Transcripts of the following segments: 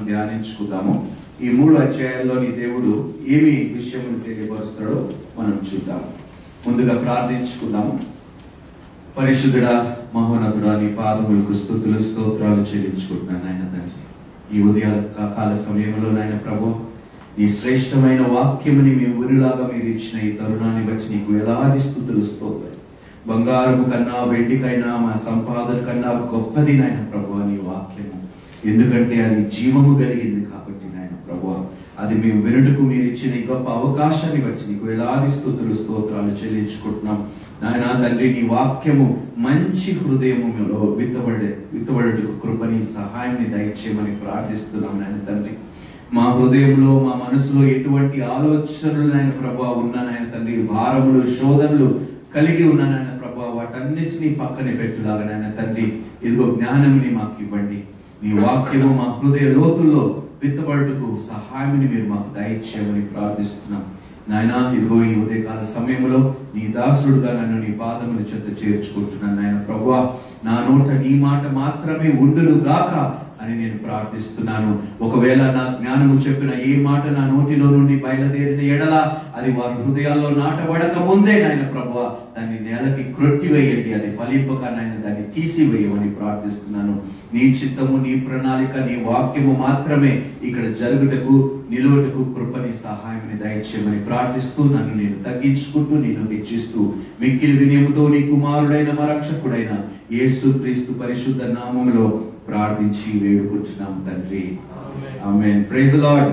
ధ్యానించుకుందాము ఈ మూడు అధ్యాయాల్లోని దేవుడు ఏమి విషయములు తెలియపరుస్తాడో మనం చూద్దాం ముందుగా ప్రార్థించుకుందాము పరిశుద్ధుడా మహోన్నతుడా నీ పాదములకు స్థుతులు స్తోత్రాలు చెల్లించుకుంటున్నాను నాయన తండ్రి ఈ ఉదయ కాల సమయంలో నాయన ప్రభు ఈ శ్రేష్టమైన వాక్యముని మీ ఊరిలాగా మీరు ఇచ్చిన ఈ తరుణాన్ని బట్టి నీకు ఎలాది స్థుతులు స్తోత్రం బంగారము కన్నా వెండికైనా మా సంపాదన కన్నా గొప్పది నాయన ప్రభు నీ వాక్యము ఎందుకంటే అది జీవము కలిగింది కాబట్టి నాయన ప్రభు అది మేము వినుటకు మీరు ఇచ్చిన ఈ గొప్ప అవకాశాన్ని బట్టి నీకు ఎలాది స్థుతులు స్తోత్రాలు చెల్లించుకుంటున్నాం నాయన తండ్రి నీ వాక్యము మంచి హృదయములో విత్తబడే విత్తబడుటకు కృపని సహాయాన్ని దయచేయమని ప్రార్థిస్తున్నాం నాయన తండ్రి మా హృదయంలో మా మనసులో ఎటువంటి ఆలోచనలు నాయన ప్రభా ఉన్నా నాయన తండ్రి భారములు శోధనలు కలిగి ఉన్న నాయన ప్రభా వాటన్నిటిని పక్కనే పెట్టులాగా నాయన తండ్రి ఇదిగో జ్ఞానంని మాకు ఇవ్వండి నీ వాక్యము మా హృదయ లోతుల్లో విత్తబడుటకు సహాయాన్ని మీరు మాకు దయచేయమని ప్రార్థిస్తున్నాం నాయన ఇదిగో ఈ ఉదయకాల సమయంలో నీ దాసుడుగా నన్ను నీ పాదముల చెంత చేర్చుకుంటున్నాను నాయన ప్రభువా నా నోట నీ మాట మాత్రమే ఉండును గాక అని నేను ప్రార్థిస్తున్నాను ఒకవేళ నా జ్ఞానము చెప్పిన ఏ మాట నా నోటిలో నుండి బయలుదేరిన ఎడల అది వారి హృదయాల్లో నాటబడక ముందే నాయన ప్రభువ దాన్ని నేలకి క్రొట్టివేయండి అది ఫలింపక నాయన దాన్ని తీసివేయమని ప్రార్థిస్తున్నాను నీ చిత్తము నీ ప్రణాళిక నీ వాక్యము మాత్రమే ఇక్కడ జరుగుటకు నిలువటకు కృపని సహాయమని దయచేయమని ప్రార్థిస్తూ నన్ను నేను తగ్గించుకుంటూ నేను హెచ్చిస్తూ మిక్కిలి వినయముతో నీ కుమారుడైన మా రక్షకుడైన యేసు క్రీస్తు పరిశుద్ధ నామములో ప్రార్థించి వేడుకుంటున్నాం తండ్రి ఆమేన్ ప్రైజ్ లార్డ్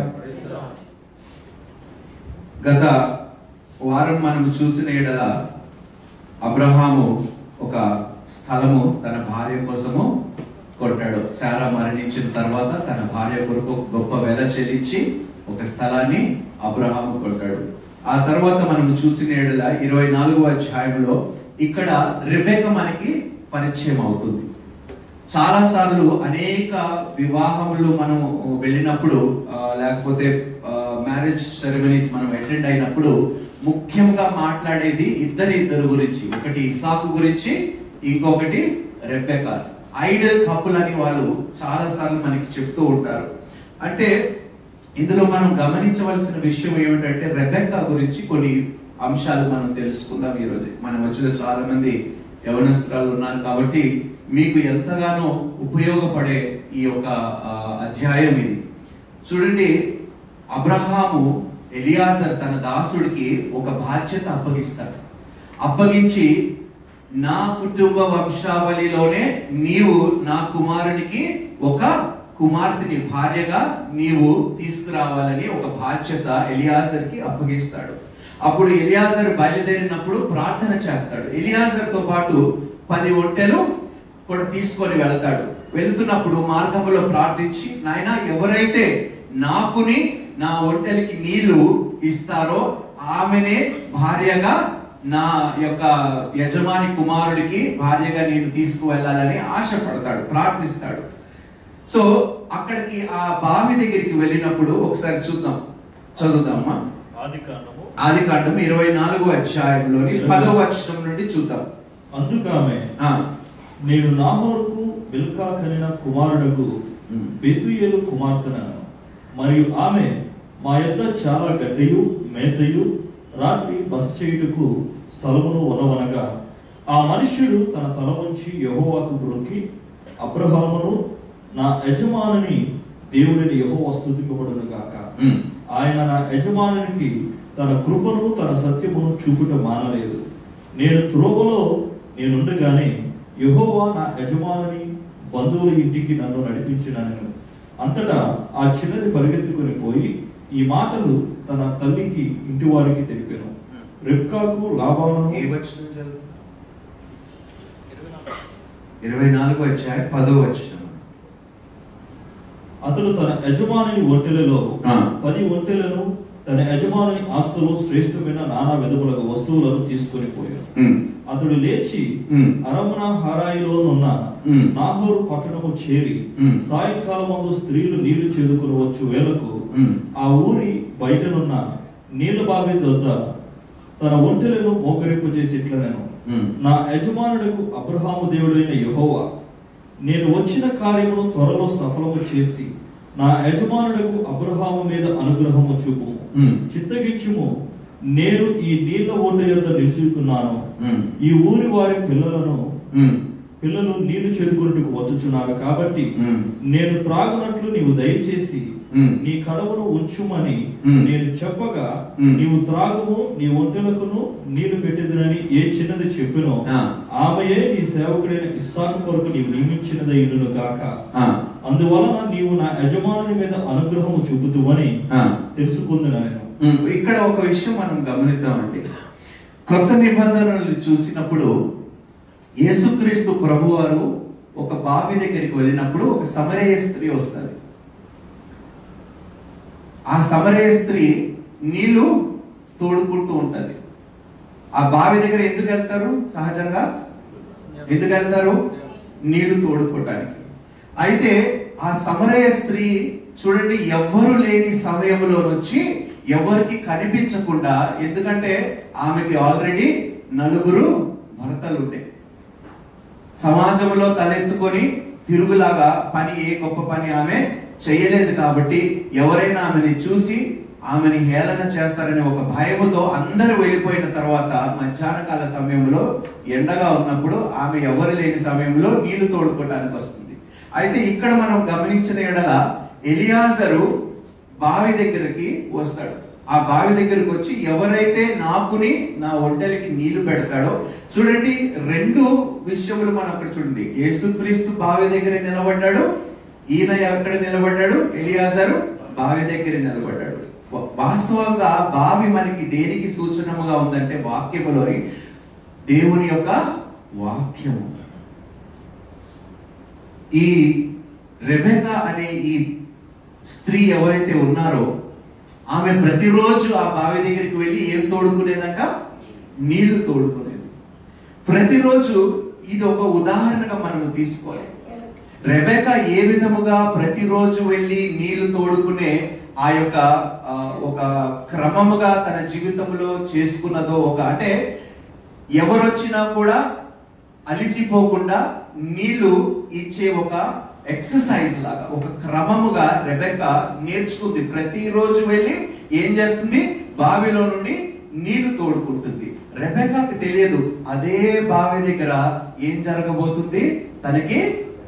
గత వారం మనం చూసిన ఎడల అబ్రహాము ఒక స్థలము తన భార్య కోసము కొట్టాడు శారా మరణించిన తర్వాత తన భార్య కొరకు ఒక గొప్ప వెల చెల్లించి ఒక స్థలాన్ని అబ్రహాము కొట్టాడు ఆ తర్వాత మనం చూసిన ఎడల ఇరవై నాలుగో అధ్యాయంలో ఇక్కడ రిబెక మనకి పరిచయం అవుతుంది చాలా సార్లు అనేక వివాహములు మనం వెళ్ళినప్పుడు ఆ, లేకపోతే మ్యారేజ్ సెరమనీస్ మనం అటెండ్ అయినప్పుడు ముఖ్యంగా మాట్లాడేది ఇద్దరి ఇద్దరు గురించి ఒకటి ఇసాకు గురించి ఇంకొకటి రెబ్బెక ఐడల్ కపుల్ అని వాళ్ళు చాలా సార్లు మనకి చెప్తూ ఉంటారు అంటే ఇందులో మనం గమనించవలసిన విషయం ఏమిటంటే రెబెక్క గురించి కొన్ని అంశాలు మనం తెలుసుకుందాం ఈరోజు మన మధ్యలో చాలా మంది యవనస్త్రాలు ఉన్నారు కాబట్టి మీకు ఎంతగానో ఉపయోగపడే ఈ యొక్క ఆ, అధ్యాయం ఇది చూడండి అబ్రహాము ఎలియాజర్ తన దాసుడికి ఒక బాధ్యత అప్పగిస్తాడు అప్పగించి నా కుటుంబ వంశావళిలోనే నీవు నా కుమారునికి ఒక కుమార్తెని భార్యగా నీవు తీసుకురావాలని ఒక బాధ్యత ఎలియాజర్కి అప్పగిస్తాడు అప్పుడు ఎలియాజర్ బయలుదేరినప్పుడు ప్రార్థన చేస్తాడు ఎలియాజర్ తో పాటు పది ఒంటెలు కూడా తీసుకొని వెళ్తాడు వెళ్తున్నప్పుడు మార్గంలో ప్రార్థించి నాయన ఎవరైతే నాకుని నా ఒంటెలకి నీళ్లు ఇస్తారో ఆమెనే భార్యగా నా యొక్క యజమాని కుమారుడికి భార్యగా నేను తీసుకువెళ్ళాలని ఆశపడతాడు ప్రార్థిస్తాడు సో అక్కడికి ఆ బావి దగ్గరికి వెళ్ళినప్పుడు ఒకసారి చూద్దాం చదువుదామా ఆది కాండము ఆది కాండం ఇరవై నాలుగో అధ్యాయంలోని పదో వచనం నుండి చూద్దాం అందుకామె ఆ, నేను నాహోరుకు బిల్కా కనిన కుమారుడకు ఉమ్. బెతుయేలు కుమార్తెను మరియు ఆమె మా యొద్ద చాలా గడ్డియు మేతయు రాత్రి బస చేయుటకు స్థలమును ఉన్నవనగా ఆ మనుష్యుడు తన తల వంచి యెహోవాకు బ్రొక్కి అబ్రహామును నా యజమానుని దేవుడిని యెహోవా స్తుతింపబడును గాక ఉమ్. ఆయన నా యజమానునికి తన కృపను తన సత్యమును చూపుట మానలేదు నేను త్రోవలో నేనుండగానే యెహోవా నా యజమానుని బంధువుల ఇంటికి నన్ను నడిపించినాను అంతటా ఆ చిన్నది పరిగెత్తుకుని పోయి ఈ మాటలు తన తల్లికి ఇంటి వారికి తెలిపాను రెబ్కాకు లాభాలను ఏ వచనం చదువుతాం ఇరవై నాలుగో అధ్యాయం పదో వచనం అతడు తన యజమానుని ఒంటెలలో ఆ. పది ఒంటెలను తన యజమానుని ఆస్తులు శ్రేష్టమైన నానా విధముల వస్తువులను తీసుకొని పోయాడు ఉమ్. అతడు లేచి ఉమ్. అరమున హారాయిలోనున్న ఉమ్. నాహోరు పట్టణము చేరి ఉమ్. సాయంకాలమందు స్త్రీలు నీళ్లు చేదుకుని వచ్చు వేళకు ఉమ్. ఆ ఊరి బయటనున్న నీళ్ల బావి వద్ద తన ఒంటెలను మోకరింపజేసి ఇట్లా నేను ఉమ్. నా యజమానుడకు అబ్రహాము దేవుడైన యెహోవా నేను వచ్చిన కార్యమును త్వరలో సఫలము చేసి నా యజమానులకు అబ్రహాము మీద అనుగ్రహము చూపుము ఉమ్, చిత్తగించుము నేను ఈ నీళ్ల ఒడ్డు యొద్ద నిలుచుకున్నాను ఉమ్, ఈ ఊరి వారి పిల్లలను ఉమ్, పిల్లలు నీళ్లు చెరుకున్నట్టుకు వచ్చుచున్నారు కాబట్టి ఉమ్, నేను త్రాగునట్లు నీవు దయచేసి ఉమ్. నీ కడవను ఉంచుమని మ్. నేను చెప్పగా మ్. నీవు త్రాగుము నీ ఒంటెలకును నీళ్లు పెట్టేదనని ఏ చిన్నది చెప్పినో ఆ. ఆమెయే నీ సేవకుడైన ఇస్సాకు కొరకు నీవు నియమించినది ఇల్లును గాక ఆ, అందువలన నీవు నా యజమానుని మీద అనుగ్రహము చూపుతువని ఆ. తెలుసుకుందును నేను ఉమ్, ఇక్కడ ఒక విషయం మనం గమనిద్దామండి క్రొత్త నిబంధనలు చూసినప్పుడు యేసుక్రీస్తు ప్రభువారు ఒక బావి దగ్గరికి వెళ్ళినప్పుడు ఒక సమరయ స్త్రీ వస్తుంది ఆ సమరయ స్త్రీ నీళ్లు తోడుకుంటూ ఉంటది ఆ బావి దగ్గర ఎందుకు వెళ్తారు సహజంగా ఎందుకు వెళ్తారు నీళ్లు తోడుకోవటానికి అయితే ఆ సమరయ స్త్రీ చూడండి ఎవ్వరు లేని సమయంలో వచ్చి ఎవరికి కనిపించకుండా ఎందుకంటే ఆమెకి ఆల్రెడీ నలుగురు భర్తలు ఉండే సమాజంలో తలెత్తుకొని తిరుగులాగా పని ఏ గొప్ప పని ఆమె చేయలేదు కాబట్టి ఎవరైనా ఆమెని చూసి ఆమెని హేళన చేస్తారనే ఒక భయముతో అందరూ వెళ్ళిపోయిన తర్వాత మధ్యాహ్న కాల సమయంలో ఎండగా ఉన్నప్పుడు ఆమె ఎవరు లేని సమయంలో నీళ్లు తోడుకోవటానికి వస్తుంది అయితే ఇక్కడ మనం గమనించిన ఎడల ఎలియాజరు బావి దగ్గరికి వస్తాడు ఆ బావి దగ్గరికి వచ్చి ఎవరైతే నాకుని నా ఒంటెలకి నీళ్లు పెడతాడో చూడండి రెండు విషయములు మనం అక్కడ చూడండి యేసుక్రీస్తు బావి దగ్గర నిలబడ్డాడు ఈయన ఎక్కడ నిలబడ్డాడు ఎలియాజరు బావి దగ్గర నిలబడ్డాడు వా- వాస్తవంగా బావి మనకి దేనికి సూచనముగా ఉందంటే వాక్యములోని దేవుని యొక్క వాక్యము ఈ రెబెక అనే ఈ స్త్రీ ఎవరైతే ఉన్నారో ఆమె ప్రతిరోజు ఆ బావి దగ్గరికి వెళ్ళి ఏం తోడుకునేదంట నీళ్లు తోడుకునేది ప్రతిరోజు ఇది ఒక ఉదాహరణగా మనం తీసుకోవాలి రెబెక ఏ విధముగా ప్రతిరోజు వెళ్ళి నీళ్లు తోడుకునే ఆ యొక్క ఆ, ఒక క్రమముగా తన జీవితంలో చేసుకున్నదో ఒక అంటే ఎవరొచ్చినా కూడా అలిసిపోకుండా నీళ్లు ఇచ్చే ఒక ఎక్సర్సైజ్ లాగా ఒక క్రమముగా రెబెక్క నేర్చుకుంది ప్రతిరోజు వెళ్ళి ఏం చేస్తుంది బావిలో నుండి నీళ్లు తోడుకుంటుంది రెబెక్కకి తెలియదు అదే బావి దగ్గర ఏం జరగబోతుంది తనకి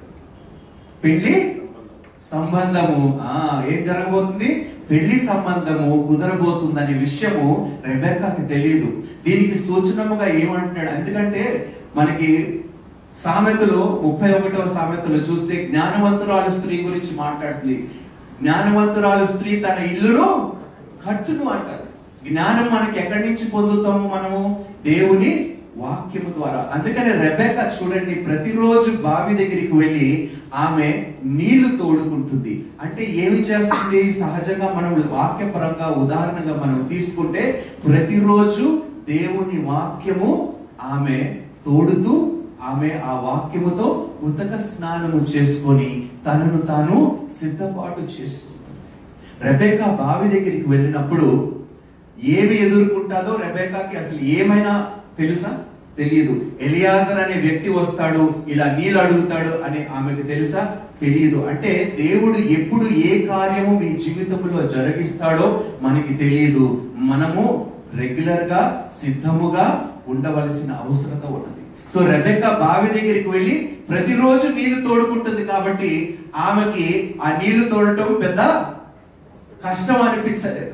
పెళ్లి సంబంధము ఆ ఏం జరగబోతుంది పెళ్లి సంబంధము కుదరబోతుందనే విషయము రెబెక్కాకి తెలియదు దీనికి సూచనముగా ఏమంటున్నాడు ఎందుకంటే మనకి సామెతలు ముప్పై ఒకటవ సామెతలు చూస్తే జ్ఞానవంతురాలు స్త్రీ గురించి మాట్లాడుతుంది జ్ఞానవంతురాలు స్త్రీ తన ఇల్లును కట్టును అంటారు జ్ఞానం మనకి ఎక్కడి నుంచి పొందుతాము మనము దేవుని వాక్యము ద్వారా అందుకని రెబెక చూడండి ప్రతిరోజు బావి దగ్గరికి వెళ్ళి ఆమె నీళ్లు తోడుకుంటుంది అంటే ఏమి చేస్తుంది సహజంగా మనం వాక్యపరంగా ఉదాహరణగా మనం తీసుకుంటే ప్రతిరోజు దేవుని వాక్యము ఆమె తోడుతూ ఆమె ఆ వాక్యముతో ఉతక స్నానము చేసుకొని తనను తాను సిద్ధపాటు చేసుకుంటుంది రెబేకా బావి దగ్గరికి వెళ్ళినప్పుడు ఏమి ఎదుర్కొంటాదో రెబేకాకి అసలు ఏమైనా తెలుసా తెలియదు ఎలియాజర్ అనే వ్యక్తి వస్తాడు ఇలా నీళ్ళు అడుగుతాడు అని ఆమెకు తెలుసా తెలియదు అంటే దేవుడు ఎప్పుడు ఏ కార్యము మీ జీవితంలో జరిగిస్తాడో మనకి తెలియదు మనము రెగ్యులర్ గా సిద్ధముగా ఉండవలసిన అవసరత ఉన్నది సో రెబెక్క బావి దగ్గరికి వెళ్ళి ప్రతిరోజు నీళ్లు తోడుకుంటుంది కాబట్టి ఆమెకి ఆ నీళ్లు తోడటం పెద్ద కష్టం అనిపించలేదు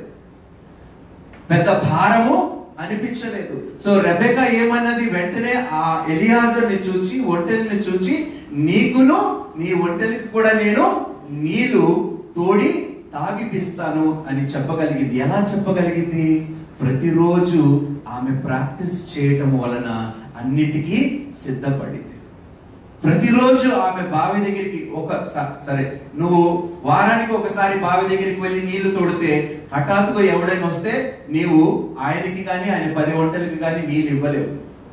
పెద్ద భారము అనిపించలేదు సో రెబెక ఏమన్నది వెంటనే ఆ ఎలియాజర్ని చూచి ఒంటెల్ని చూచి నీకును నీ ఒంటెలకి కూడా నేను నీళ్లు తోడి తాగిపిస్తాను అని చెప్పగలిగింది ఎలా చెప్పగలిగింది ప్రతిరోజు ఆమె ప్రాక్టీస్ చేయటం వలన అన్నిటికీ సిద్ధపడింది ప్రతిరోజు ఆమె బావి దగ్గరికి ఒక స- సరే నువ్వు వారానికి ఒకసారి బావి దగ్గరికి వెళ్ళి నీళ్లు తోడితే హఠాత్తుగా ఎవడైనా వస్తే నీవు ఆయనకి కానీ ఆయన పది వంటలకి కానీ నీళ్ళు ఇవ్వలేవు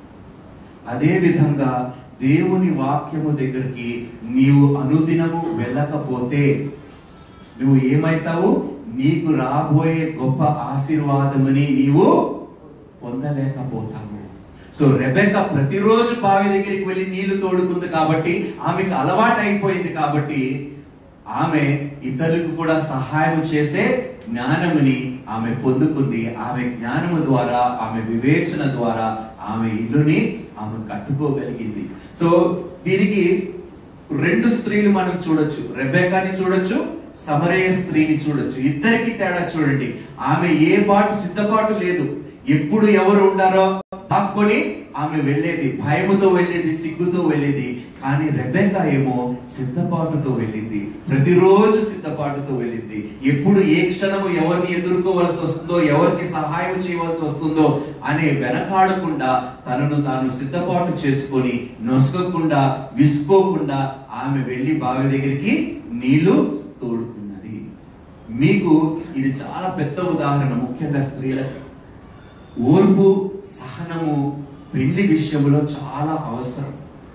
అదే విధంగా దేవుని వాక్యము దగ్గరికి నీవు అనుదినము వెళ్ళకపోతే నువ్వు ఏమైతావు నీకు రాబోయే గొప్ప ఆశీర్వాదముని నీవు పొందలేకపోతావు సో రెబెక్క ప్రతిరోజు బావి దగ్గరికి వెళ్ళి నీళ్లు తోడుకుంది కాబట్టి ఆమెకు అలవాటు అయిపోయింది కాబట్టి ఆమె ఇతరులకు కూడా సహాయం చేసే జ్ఞానముని ఆమె పొందుకుంది ఆమె జ్ఞానము ద్వారా ఆమె వివేచన ద్వారా ఆమె ఇల్లుని ఆమె కట్టుకోగలిగింది సో దీనికి రెండు స్త్రీలు మనం చూడొచ్చు రెబేకాని చూడొచ్చు సమరయ స్త్రీని చూడొచ్చు ఇద్దరికి తేడా చూడండి ఆమె ఏ పాటు సిద్ధపాటు లేదు ఎప్పుడు ఎవరు ఉండారో దాక్కొని ఆమె వెళ్ళేది భయముతో వెళ్ళేది సిగ్గుతో వెళ్ళేది కానీ రెబెకా ఏమో సిద్ధపాటుతో వెళ్ళింది ప్రతిరోజు సిద్ధపాటుతో వెళ్ళింది ఎప్పుడు ఏ క్షణము ఎవరిని ఎదుర్కోవలసి వస్తుందో ఎవరికి సహాయం చేయవలసి వస్తుందో అనే వెనకాడకుండా తనను తాను సిద్ధపాటు చేసుకొని నొసగకుండా విసుకోకుండా ఆమె వెళ్ళి బావి దగ్గరికి నీళ్లు తోడుకున్నది మీకు ఇది చాలా పెద్ద ఉదాహరణ ముఖ్యంగా స్త్రీలకు ఓర్పు సహనము పెళ్లి విషయంలో చాలా అవసరం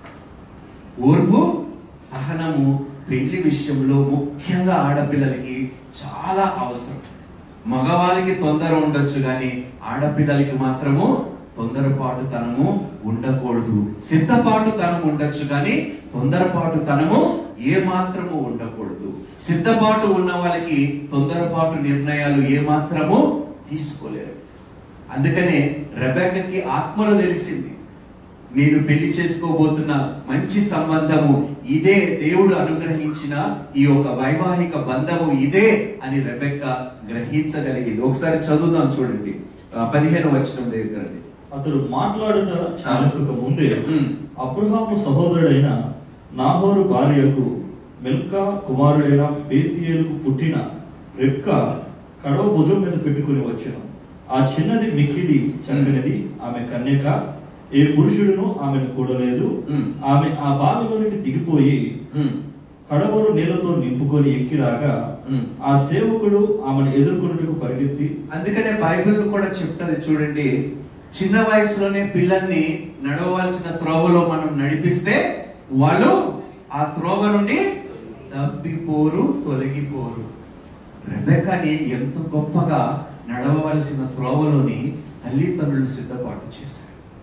ఓర్పు సహనము పెళ్లి విషయంలో ముఖ్యంగా ఆడపిల్లలకి చాలా అవసరం మగవాళ్ళకి తొందర ఉండొచ్చు కానీ ఆడపిల్లలకి మాత్రము తొందరపాటు తనము ఉండకూడదు సిద్ధపాటు తనం ఉండొచ్చు కానీ తొందరపాటు తనము ఏ మాత్రము ఉండకూడదు సిద్ధపాటు ఉన్న వాళ్ళకి తొందరపాటు నిర్ణయాలు ఏ మాత్రము తీసుకోలేరు అందుకనే రెబెక్కకి ఆత్మలో తెలిసింది నేను పెళ్లి చేసుకోబోతున్న మంచి సంబంధము ఇదే దేవుడు అనుగ్రహించిన ఈ యొక్క వైవాహిక బంధము ఇదే అని రెబెక్క గ్రహించగలిగింది ఒకసారి చదువుదాం చూడండి ఆ, పదిహేను వచ్చిన దగ్గర అతడు మాట్లాడిన చాలక ముందే ఉమ్. అబ్రహాము సహోదరుడైన నాహోరు భార్యకు మెల్కా కుమారుడైన బేతియేలుకు పుట్టిన రెక్క కడవ భుజం మీద పెట్టుకుని వచ్చాను ఆ చిన్నది మిక్కిలి చక్కనిది ఆమె కన్యక ఏ పురుషుడును ఆమెను కూడలేదు ఉమ్. ఆమె ఆ బావిలోనికి దిగిపోయి ఉమ్, కడవను నీళ్లతో నింపుకొని ఎక్కిరాగా ఉమ్. ఆ సేవకుడు ఆమెను ఎదుర్కొన్నట్టుకు పరిగెత్తి అందుకనే బైబిల్ కూడా చెప్తుంది చూడండి చిన్న వయసులోనే పిల్లల్ని నడవవలసిన త్రోవలో మనం నడిపిస్తే వాళ్ళు ఆ త్రోవ నుండి తప్పిపోరు తొలగిపోరు రెబెకాని ఎంత గొప్పగా నడవవలసిన త్రోవలోని తల్లిదండ్రులు సిద్ధపాటు చేశారు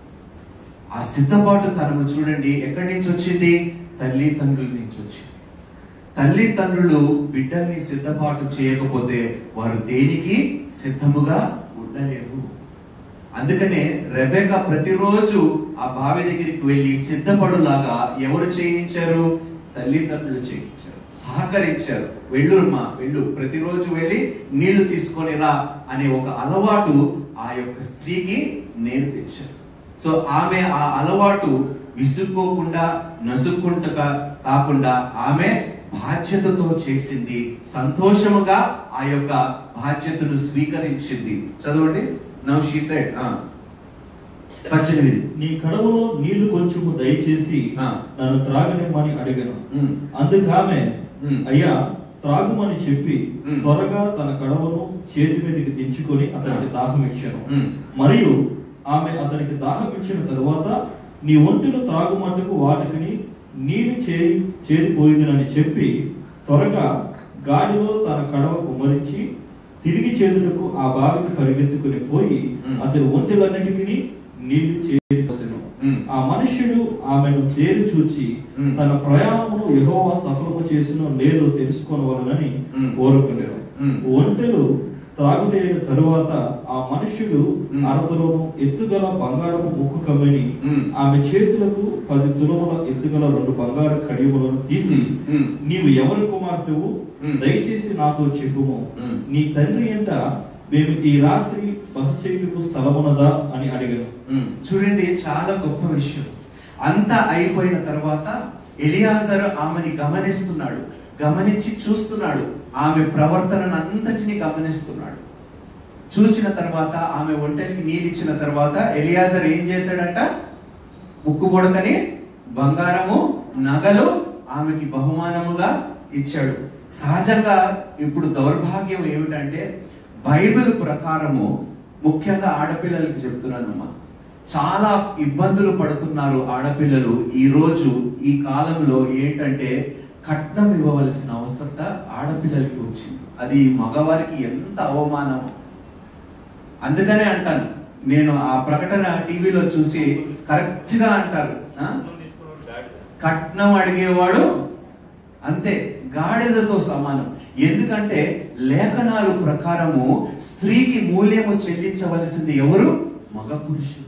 ఆ సిద్ధపాటు తనము చూడండి ఎక్కడి నుంచి వచ్చింది తల్లిదండ్రుల నుంచి వచ్చింది తల్లిదండ్రులు బిడ్డల్ని సిద్ధపాటు చేయకపోతే వారు దేనికి సిద్ధముగా ఉండలేరు అందుకనే రెబెక ప్రతిరోజు ఆ బావి దగ్గరికి వెళ్ళి సిద్ధపడులాగా ఎవరు చేయించారు తల్లిదండ్రులు చేయించారు సహకరించారు వెళ్ళుమా వెళ్ళు ప్రతిరోజు వెళ్ళి నీళ్లు తీసుకొని రా అనే ఒక అలవాటు ఆ యొక్క స్త్రీకి నేర్పించారు సో ఆమె ఆ అలవాటు విసుక్కోకుండా నసుక్కుంటగా కాకుండా ఆమె బాధ్యతతో చేసింది సంతోషముగా ఆ యొక్క బాధ్యతను స్వీకరించింది చదవండి నవ్ షీ సెడ్ పద్దెనిమిది నీ కడవలో నీళ్లు కొంచెము దయచేసి ఆ. నన్ను త్రాగనిమ్మని అడిగాను ఉమ్, అందుకామె ఉమ్. అయ్యా త్రాగుమని చెప్పి ఉమ్. త్వరగా తన కడవను చేతి మీదకి దించుకొని అతనికి దాహం ఇచ్చాను ఉమ్. మరియు ఆమె అతనికి దాహం ఇచ్చిన తరువాత నీ ఒంటిలో త్రాగుమంటకు వాటికి నీళ్లు చేరి చేరిపోయిందని చెప్పి త్వరగా గాడిలో తన కడవ కుమ్మరించి తిరిగి చేతులకు ఆ బావికి పరిగెత్తుకుని పోయి ఉమ్. అతని ఒంటిలన్నిటికీ నీళ్లు చేరిపోసెను ఉమ్. ఆ మనుష్యుడు ఆమెను తేరి చూచి ఉమ్. తన ప్రయాణమును యెహోవా సఫలము చేసినో లేదో తెలుసుకోనవలనని ఉమ్. కోరుకునేను ఉమ్. ఒంటెలు త్రాగుటైన తరువాత ఆ మనుష్యుడు ఉమ్. అరతలోను ఎత్తుగల బంగారపు ముక్కు కమ్మిని ఉమ్. ఆమె చేతులకు పది తులముల ఎత్తుగల రెండు బంగారు కడియములను తీసి ఉమ్. నీవు ఎవరి కుమార్తెవు ఉమ్. దయచేసి నాతో చెప్పుము ఉమ్. నీ తండ్రి ఎంట మేము ఈ రాత్రి బస చేయుటకు స్థలమున్నదా అని అడిగాను ఉమ్. చూడండి చాలా గొప్ప విషయం అంతా అయిపోయిన తర్వాత ఎలియాజరు ఆమెని గమనిస్తున్నాడు గమనించి చూస్తున్నాడు ఆమె ప్రవర్తనను అంతటిని గమనిస్తున్నాడు చూచిన తర్వాత ఆమె ఒంటరికి నీళ్ళు ఇచ్చిన తర్వాత ఎలియాజర్ ఏం చేశాడంట ముక్కు పొడకని బంగారము నగలు ఆమెకి బహుమానముగా ఇచ్చాడు సహజంగా ఇప్పుడు దౌర్భాగ్యం ఏమిటంటే బైబిల్ ప్రకారము ముఖ్యంగా ఆడపిల్లలకి చెప్తున్నానమ్మా చాలా ఇబ్బందులు పడుతున్నారు ఆడపిల్లలు ఈ రోజు ఈ కాలంలో ఏంటంటే కట్నం ఇవ్వవలసిన అవసరత ఆడపిల్లలకి వచ్చింది అది మగవారికి ఎంత అవమానం అందుకనే అంటాను నేను ఆ ప్రకటన టీవీలో చూసి కరెక్ట్ గా అంటారు ఆ? కట్నం అడిగేవాడు అంతే గాడిదతో సమానం ఎందుకంటే లేఖనాలు ప్రకారము స్త్రీకి మూల్యము చెల్లించవలసింది ఎవరు మగ పురుషుడు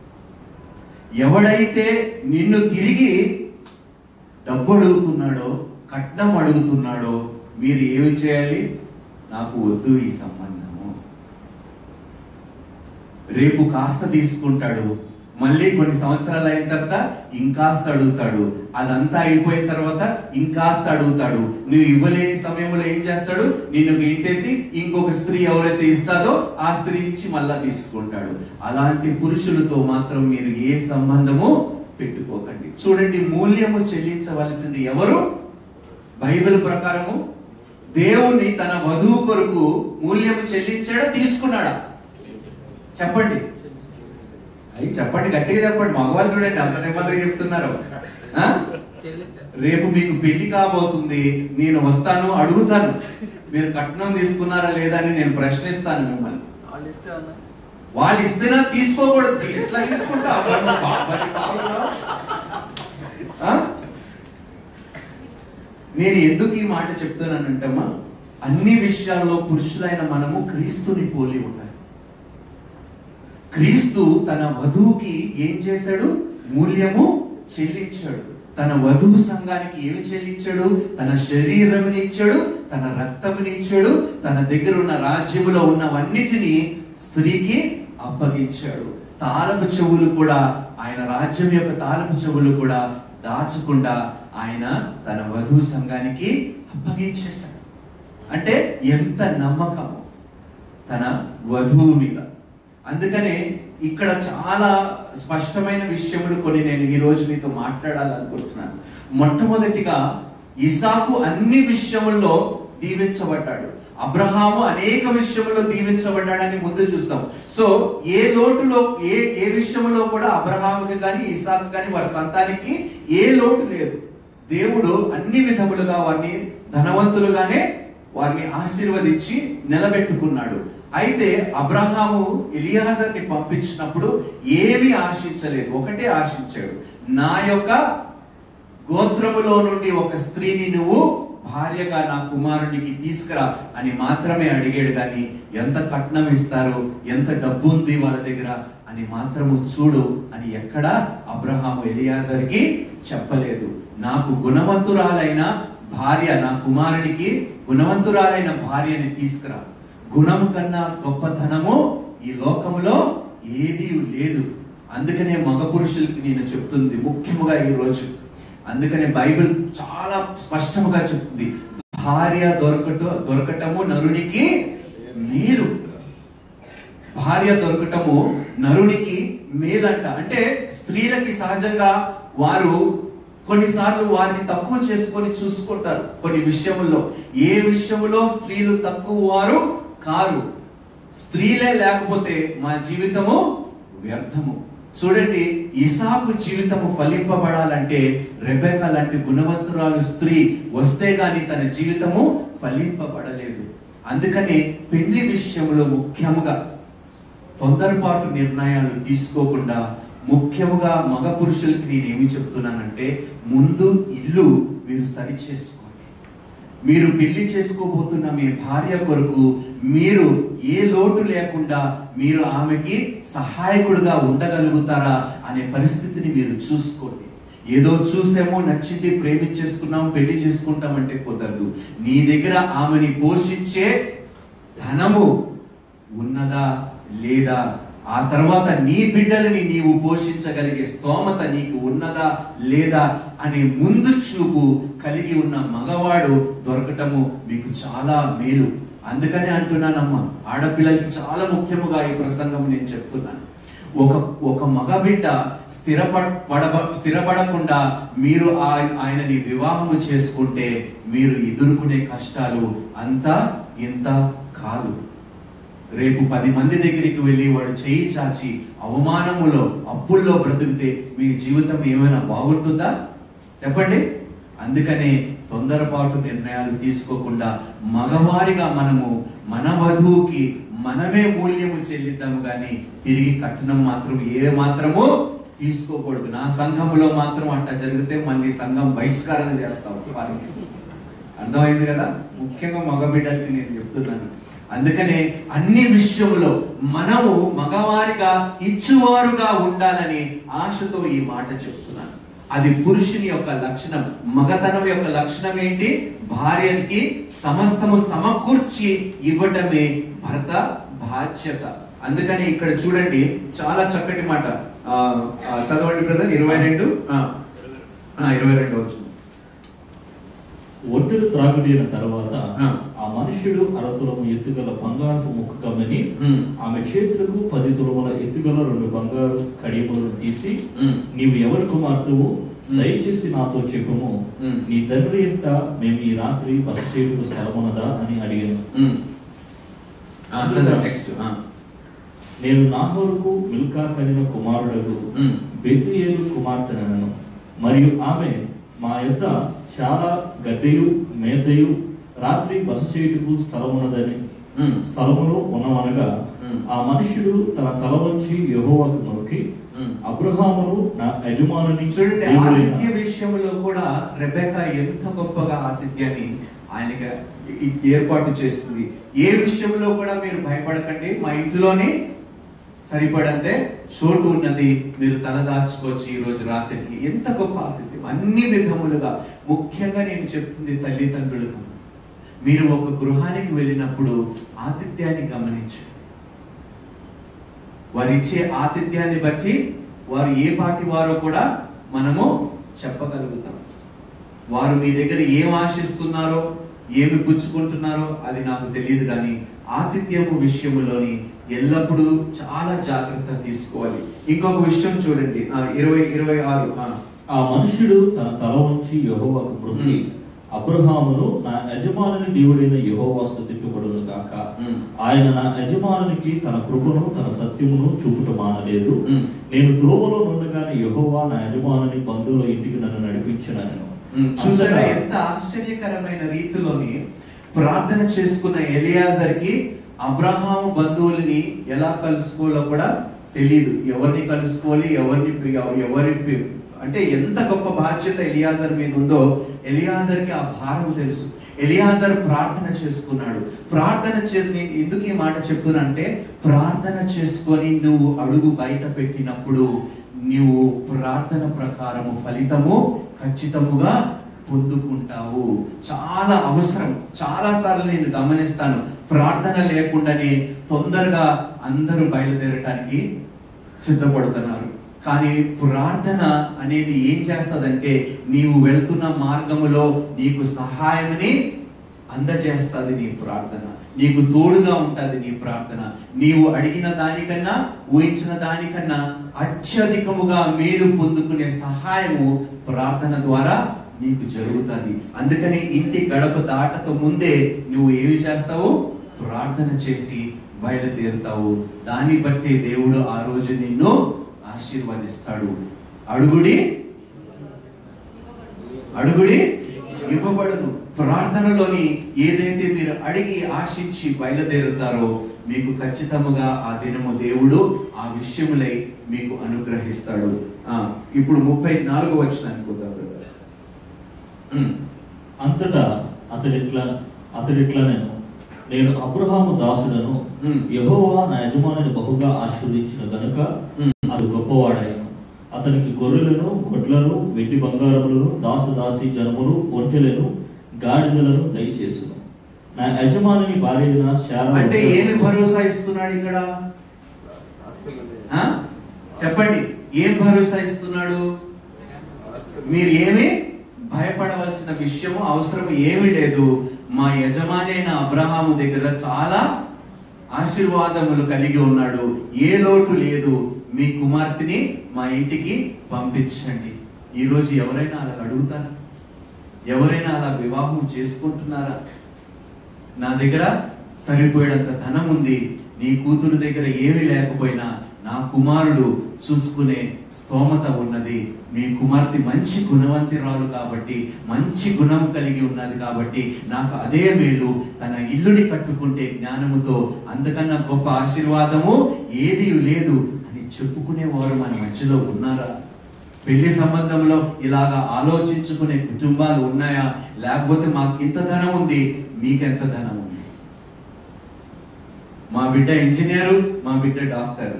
ఎవడైతే నిన్ను తిరిగి డబ్బు అడుగుతున్నాడో కట్నం అడుగుతున్నాడో మీరు ఏమి చేయాలి నాకు వద్దు ఈ సంబంధము రేపు కాస్త తీసుకుంటాడు మళ్ళీ కొన్ని సంవత్సరాలు అయిన తర్వాత ఇంకాస్త అడుగుతాడు అదంతా అయిపోయిన తర్వాత ఇంకాస్త అడుగుతాడు నువ్వు ఇవ్వలేని సమయంలో ఏం చేస్తాడు నిన్ను గెంటేసి ఇంకొక స్త్రీ ఎవరైతే ఇస్తాదో ఆ స్త్రీ నుంచి మళ్ళా తీసుకుంటాడు అలాంటి పురుషులతో మాత్రం మీరు ఏ సంబంధము పెట్టుకోకండి చూడండి మూల్యము చెల్లించవలసింది ఎవరు బైబిల్ ప్రకారము దేవుని తన వధువు కొరకు మూల్యము చెల్లించాడా తీసుకున్నాడా చెప్పండి అయ్యి చెప్పండి గట్టిగా చెప్పండి మగవాళ్ళు చూడండి అంత నెమ్మదిగా చెప్తున్నారు ఆ? రేపు మీకు పెళ్లి కాబోతుంది నేను వస్తాను అడుగుతాను మీరు కట్నం తీసుకున్నారా లేదా అని నేను ప్రశ్నిస్తాను మిమ్మల్ని వాళ్ళు ఇస్తేనా తీసుకోకూడదు ఎట్లా తీసుకుంటా నేను ఎందుకు ఈ మాట చెప్తున్నానంటమ్మా అన్ని విషయాల్లో పురుషులైన మనము క్రీస్తుని పోలి ఉండాలి క్రీస్తు తన వధువుకి ఏం చేశాడు మూల్యము చెల్లించాడు తన వధువు సంఘానికి ఏమి చెల్లించాడు తన శరీరముని ఇచ్చాడు తన రక్తముని ఇచ్చాడు తన దగ్గర ఉన్న రాజ్యములో ఉన్నవన్నిటిని స్త్రీకి అప్పగించాడు తాలపు చెవులు కూడా ఆయన రాజ్యం యొక్క తాలపు చెవులు కూడా దాచకుండా ఆయన తన వధువు సంఘానికి అప్పగించేశాడు అంటే ఎంత నమ్మకము తన వధువు మీద అందుకనే ఇక్కడ చాలా స్పష్టమైన విషయములు కొన్ని నేను ఈ రోజు మీతో మాట్లాడాలనుకుంటున్నాను మొట్టమొదటిగా ఇసాకు అన్ని విషయముల్లో దీవించబడ్డాడు అబ్రహాము అనేక విషయముల్లో దీవించబడ్డాడని ముందు చూస్తాం సో ఏ లోటులో ఏ ఏ విషయంలో కూడా అబ్రహాముకి కానీ ఇసాకు కానీ వారి సంతానికి ఏ లోటు లేదు దేవుడు అన్ని విధములుగా వారిని ధనవంతులుగానే వారిని ఆశీర్వదించి నిలబెట్టుకున్నాడు అయితే అబ్రహాము ఇలియాజర్ని పంపించినప్పుడు ఏమీ ఆశించలేదు ఒకటే ఆశించాడు నా యొక్క గోత్రములో నుండి ఒక స్త్రీని నువ్వు భార్యగా నా కుమారునికి తీసుకురా అని మాత్రమే అడిగాడు కానీ ఎంత కట్నం ఇస్తారు ఎంత డబ్బు ఉంది వాళ్ళ దగ్గర అని మాత్రము చూడు అని ఎక్కడ అబ్రహాము ఎలియాజర్కి చెప్పలేదు నాకు గుణవంతురాలైన భార్య నా కుమారునికి గుణవంతురాలైన భార్యని తీసుకురా గుణము కన్నా గొప్పతనము ఈ లోకంలో ఏది లేదు అందుకనే మగ పురుషులకి నేను చెప్తుంది ముఖ్యముగా ఈ రోజు అందుకనే బైబిల్ చాలా స్పష్టముగా చెప్తుంది భార్య దొరకట దొరకటము నరునికి మేలు భార్య దొరకటము నరునికి మేలంట అంటే స్త్రీలకి సహజంగా వారు కొన్నిసార్లు వారిని తక్కువ చేసుకొని చూసుకుంటారు కొన్ని విషయముల్లో ఏ విషయంలో స్త్రీలు తక్కువ వారు కారు స్త్రీలే లేకపోతే మా జీవితము వ్యర్థము చూడండి ఇసాకు జీవితము ఫలింపబడాలంటే రెబెక లాంటి గుణవంతురాలు స్త్రీ వస్తే గాని తన జీవితము ఫలింపబడలేదు అందుకని పెళ్లి విషయంలో ముఖ్యముగా తొందరపాటు నిర్ణయాలు తీసుకోకుండా ముఖ్యముగా మగ పురుషులకి నేను ఏమి చెప్తున్నానంటే ముందు ఇల్లు మీరు సరి చేసుకోండి మీరు పెళ్లి చేసుకోబోతున్న మీ భార్య కొరకు మీరు ఏ లోటు లేకుండా మీరు ఆమెకి సహాయకుడుగా ఉండగలుగుతారా అనే పరిస్థితిని మీరు చూసుకోండి ఏదో చూసేమో నచ్చింది ప్రేమించేసుకున్నాం పెళ్లి చేసుకుంటామంటే కుదరదు నీ దగ్గర ఆమెని పోషించే ధనము ఉన్నదా లేదా ఆ తర్వాత నీ బిడ్డలని నీవు పోషించగలిగే స్తోమత నీకు ఉన్నదా లేదా అనే ముందు చూపు కలిగి ఉన్న మగవాడు దొరకటము మీకు చాలా మేలు అందుకనే అంటున్నానమ్మా ఆడపిల్లలకి చాలా ముఖ్యముగా ఈ ప్రసంగం నేను చెప్తున్నాను ఒక ఒక మగబిడ్డ స్థిరపడ పడబ స్థిరపడకుండా మీరు ఆయ- ఆయనని వివాహము చేసుకుంటే మీరు ఎదుర్కొనే కష్టాలు అంతా ఇంత కాదు రేపు పది మంది దగ్గరికి వెళ్ళి వాడు చేయి చాచి అవమానములో అప్పుల్లో బ్రతికితే మీ జీవితం ఏమైనా బాగుంటుందా చెప్పండి అందుకనే తొందరపాటు నిర్ణయాలు తీసుకోకుండా మగవారిగా మనము మన వధువుకి మనమే మూల్యము చెల్లిద్దాము కానీ తిరిగి కట్నం మాత్రం ఏ మాత్రము తీసుకోకూడదు నా సంఘములో మాత్రం అట్లా జరిగితే మళ్ళీ సంఘం బహిష్కరణ చేస్తాం వారికి అర్థమైంది కదా ముఖ్యంగా మగ బిడ్డలకి నేను చెప్తున్నాను అందుకనే అన్ని విషయంలో మనము మగవారిగా ఇచ్చువారుగా ఉండాలని ఆశతో ఈ మాట చెప్తున్నాను అది పురుషుని యొక్క లక్షణం మగతనం యొక్క లక్షణం ఏంటి భార్యకి సమస్తము సమకూర్చి ఇవ్వటమే భర్త బాధ్యత అందుకని ఇక్కడ చూడండి చాలా చక్కటి మాట ఆ, ఆ, చదవండి బ్రదర్ ఇరవై రెండు ఆ, ఆ, ఇరవై రెండు వచ్చింది ఒంటెలు త్రాగుడిన తర్వాత ఆ. ఆ మనుష్యుడు అరతులము ఎత్తుగల బంగారపు ముక్క కమ్మని ఉమ్, ఆమె చేతులకు పది తులముల ఎత్తుగల రెండు బంగారు కడియములను తీసి ఉమ్, నీవు ఎవరి కుమార్తెవు మ్. దయచేసి నాతో చెప్పుము మ్. నీ తండ్రి ఇంట మేము ఈ రాత్రి బస చేయుటకు స్థలమున్నదా అని అడిగాను ఉమ్. ఆ, చదవండి నెక్స్ట్ ఆ, నేను నాహోరుకు మిల్కా కలిగిన కుమారుడకు ఉమ్, బెతుయేలు కుమార్తెనను మరియు ఆమె మా యొద్ద చాలా గడ్డయు మేతయు రాత్రి బస చేయుటకు స్థలమున్నదని ఉమ్, స్థలములో ఉన్నవనగా మ్. ఆ మనుష్యుడు తన తల వంచి యెహోవాకు మొక్కి ఉమ్. అబ్రహామును నా యజమానుని చూడండి దేవుడైన ఆతిథ్య విషయంలో కూడా రెబెక ఎంత గొప్పగా ఆతిథ్యాన్ని ఆయనకి ఈ- ఏర్పాటు చేస్తుంది ఏ విషయంలో కూడా మీరు భయపడకండి మా ఇంట్లోనే సరిపడంతే చోటు ఉన్నది మీరు తలదాచుకోవచ్చు ఈ రోజు రాత్రికి ఎంత గొప్ప ఆతిథ్యం అన్ని విధములుగా ముఖ్యంగా నేను చెప్తుంది తల్లిదండ్రులకు మీరు ఒక గృహానికి వెళ్ళినప్పుడు ఆతిథ్యాన్ని గమనించండి వారు ఇచ్చే ఆతిథ్యాన్ని బట్టి వారు ఏ పాటి వారో కూడా మనము చెప్పగలుగుతాం వారు మీ దగ్గర ఏం ఆశిస్తున్నారో ఏమి పుచ్చుకుంటున్నారో అది నాకు తెలియదు కానీ ఆతిథ్యము విషయములోని ఎల్లప్పుడూ చాలా జాగ్రత్త తీసుకోవాలి ఇంకొక విషయం చూడండి ఆ, ఇరవై ఇరవై ఆరు ఆ, ఆ మనుష్యుడు తన తల వంచి యెహోవాకు మొక్కి మ్. అబ్రహామును నా యజమానుని దేవుడైన యెహోవా స్తుతింపబడును గాక మ్. ఆయన నా యజమానునికి తన కృపను తన సత్యమును చూపుట మానలేదు మ్. నేను త్రోవలో నుండగానే యెహోవా నా యజమానుని బంధువుల ఇంటికి నన్ను నడిపించినాను ఉమ్, చూసారా ఎంత ఆశ్చర్యకరమైన రీతిలోని ప్రార్థన చేసుకున్న ఎలియాజర్కి అబ్రహాము బంధువుల్ని ఎలా కలుసుకోవాలో కూడా తెలియదు ఎవరిని కలుసుకోవాలి ఎవరిని ఎవరి అంటే ఎంత గొప్ప బాధ్యత ఎలియాజర్ మీద ఉందో ఎలియాజర్కి ఆ భారం తెలుసు ఎలియాజర్ ప్రార్థన చేసుకున్నాడు ప్రార్థన చేసి నేను ఎందుకు ఈ మాట చెప్తున్నా అంటే ప్రార్థన చేసుకొని నువ్వు అడుగు బయట పెట్టినప్పుడు నీవు ప్రార్థన ప్రకారము ఫలితము ఖచ్చితముగా పొందుకుంటావు చాలా అవసరం చాలా సార్లు నేను గమనిస్తాను ప్రార్థన లేకుండానే తొందరగా అందరూ బయలుదేరటానికి సిద్ధపడుతున్నారు కానీ ప్రార్థన అనేది ఏం చేస్తదంటే నీవు వెళ్తున్న మార్గములో నీకు సహాయమని అందజేస్తుంది నీ ప్రార్థన నీకు తోడుగా ఉంటది నీ ప్రార్థన నీవు అడిగిన దానికన్నా ఊహించిన దానికన్నా అత్యధికముగా మేలు పొందుకునే సహాయము ప్రార్థన ద్వారా నీకు జరుగుతుంది అందుకని ఇంటి గడప దాటక ముందే నువ్వు ఏమి చేస్తావు ప్రార్థన చేసి బయలుదేరుతావు దాన్ని బట్టి దేవుడు ఆ రోజు నిన్ను ఆశీర్వదిస్తాడు అడుగుడి అడుగుడి ఇవ్వబడును ప్రార్థనలోని ఏదైతే మీరు అడిగి ఆశించి బయలుదేరుతారో మీకు ఖచ్చితముగా ఆ దినము దేవుడు ఆ విషయములై మీకు అనుగ్రహిస్తాడు ఆ ఇప్పుడు ముప్పై నాలుగు వచ్చిన అనుకుందాం brother. ఉమ్, అంతటా అతడిట్లా అతడిట్లా నేను నేను అబ్రహాము దాసుడను ఉమ్. యెహోవా నా యజమానిని బహుగా ఆశీర్వదించిన గనుక ఉమ్. అది గొప్పవాడాయను అతనికి గొర్రెలను గొడ్లను వెండి బంగారములను దాసు దాసి జనములు ఒంటెలను గాడిదలను దయచేసును నా యజమానిని భార్య అయిన శారా అంటే ఏమి భరోసా ఇస్తున్నాడు ఇక్కడ ఆ? చెప్పండి ఏం భరోసా ఇస్తున్నాడు మీరు ఏమి భయపడవలసిన విషయము అవసరం ఏమీ లేదు మా యజమాని అయిన అబ్రహాము దగ్గర చాలా ఆశీర్వాదములు కలిగి ఉన్నాడు ఏ లోటు లేదు మీ కుమార్తెని మా ఇంటికి పంపించండి ఈరోజు ఎవరైనా అలా అడుగుతారా ఎవరైనా అలా వివాహం చేసుకుంటున్నారా నా దగ్గర సరిపోయేంత ధనం ఉంది నీ కూతురు దగ్గర ఏమీ లేకపోయినా నా కుమారుడు చూసుకునే స్తోమత ఉన్నది మీ కుమార్తె మంచి గుణవంతిరాలు కాబట్టి మంచి గుణం కలిగి ఉన్నది కాబట్టి నాకు అదే మేలు తన ఇల్లుని కట్టుకుంటే జ్ఞానముతో అంతకన్నా గొప్ప ఆశీర్వాదము ఏది లేదు అని చెప్పుకునేవారు మన మధ్యలో ఉన్నారా పెళ్లి సంబంధంలో ఇలాగా ఆలోచించుకునే కుటుంబాలు ఉన్నాయా లేకపోతే మాకు ఇంత ధనం ఉంది మీకెంత ధనం ఉంది మా బిడ్డ ఇంజనీరు మా బిడ్డ డాక్టర్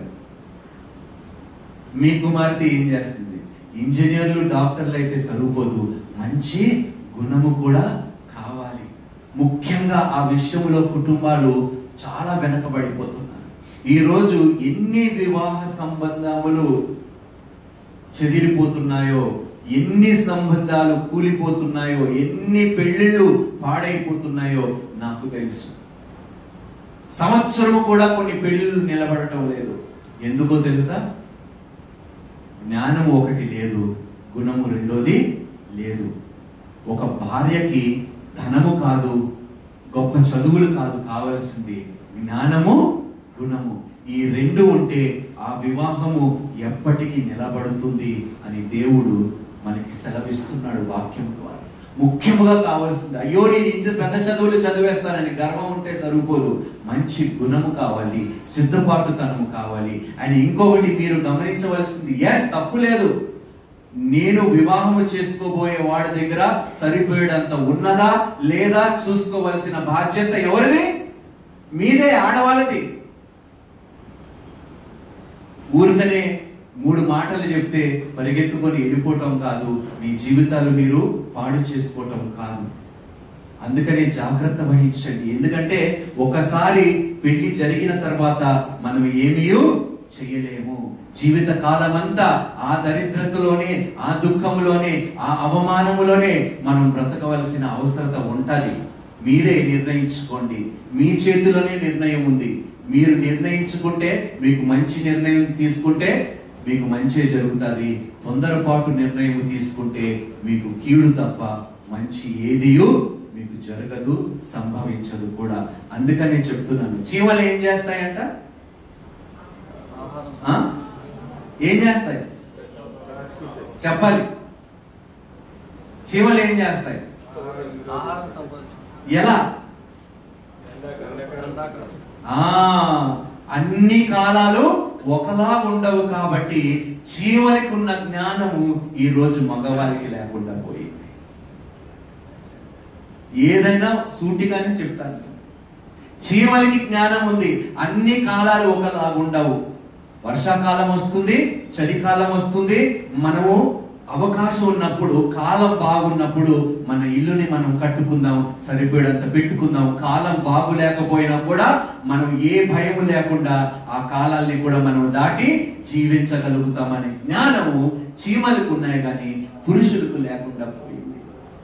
మీ కుమార్తె ఏం చేస్తుంది ఇంజనీర్లు డాక్టర్లు అయితే సరిపోదు మంచి గుణము కూడా కావాలి ముఖ్యంగా ఆ విషయంలో కుటుంబాలు చాలా వెనకబడిపోతున్నారు ఈ రోజు ఎన్ని వివాహ సంబంధములు చెదిరిపోతున్నాయో ఎన్ని సంబంధాలు కూలిపోతున్నాయో ఎన్ని పెళ్లిళ్ళు పాడైపోతున్నాయో నాకు తెలుసు సంవత్సరము కూడా కొన్ని పెళ్లిళ్ళు నిలబడటం లేదు ఎందుకో తెలుసా జ్ఞానం ఒకటి లేదు గుణము రెండోది లేదు ఒక భార్యకి ధనము కాదు గొప్ప చదువులు కాదు కావలసింది జ్ఞానము గుణము ఈ రెండు ఉంటే ఆ వివాహము ఎప్పటికీ నిలబడుతుంది అని దేవుడు మనకి సెలవిస్తున్నాడు వాక్యం ద్వారా ముఖ్యముగా కావాల్సింది అయ్యో నేను ఇంత పెద్ద చదువులు చదివేస్తానని గర్వం ఉంటే సరిపోదు మంచి గుణము కావాలి సిద్ధపాటుతనము కావాలి అని ఇంకొకటి మీరు గమనించవలసింది ఎస్ తప్పు లేదు నేను వివాహము చేసుకోబోయే వాడి దగ్గర సరిపోయేటంత ఉన్నదా లేదా చూసుకోవలసిన బాధ్యత ఎవరిది మీదే ఆడవాళ్ళది ఊరికనే మూడు మాటలు చెప్తే పరిగెత్తుకొని వెళ్ళిపోవటం కాదు మీ జీవితాలు మీరు పాడు చేసుకోవటం కాదు అందుకనే జాగ్రత్త వహించండి ఎందుకంటే ఒకసారి పెళ్లి జరిగిన తర్వాత మనం ఏమీ చేయలేము జీవిత కాలమంతా ఆ దరిద్రతలోనే ఆ దుఃఖంలోనే ఆ అవమానములోనే మనం బ్రతకవలసిన అవసరత ఉంటది మీరే నిర్ణయించుకోండి మీ చేతిలోనే నిర్ణయం ఉంది మీరు నిర్ణయించుకుంటే మీకు మంచి నిర్ణయం తీసుకుంటే మీకు మంచి జరుగుతుంది తొందరపాటు నిర్ణయం తీసుకుంటే మీకు కీడు తప్ప మంచి ఏదియు మీకు జరగదు సంభవించదు కూడా అందుకనే చెప్తున్నాను చీమలు ఏం చేస్తాయంట ఆ? ఏం చేస్తాయి చెప్పాలి చీమలు ఏం చేస్తాయి ఆహారం సంపాదించు ఎలా ఎండాకాలం ఆ అన్ని కాలాలు ఒకలా ఉండవు కాబట్టి చీమలకు ఉన్న జ్ఞానము ఈ రోజు మగవారికి లేకుండా పోయింది ఏదైనా సూటిగానే చెప్తాను చీమలకి జ్ఞానం ఉంది అన్ని కాలాలు ఒకలా ఉండవు వర్షాకాలం వస్తుంది చలికాలం వస్తుంది మనము అవకాశం ఉన్నప్పుడు కాలం బాగున్నప్పుడు మన ఇల్లుని మనం కట్టుకుందాం సరిపోయేంత పెట్టుకుందాం కాలం బాగులేకపోయినా కూడా మనం ఏ భయం లేకుండా ఆ కాలాల్ని కూడా మనం దాటి జీవించగలుగుతామనే జ్ఞానము చీమలకు ఉన్నాయి కానీ పురుషులకు లేకుండా పోయింది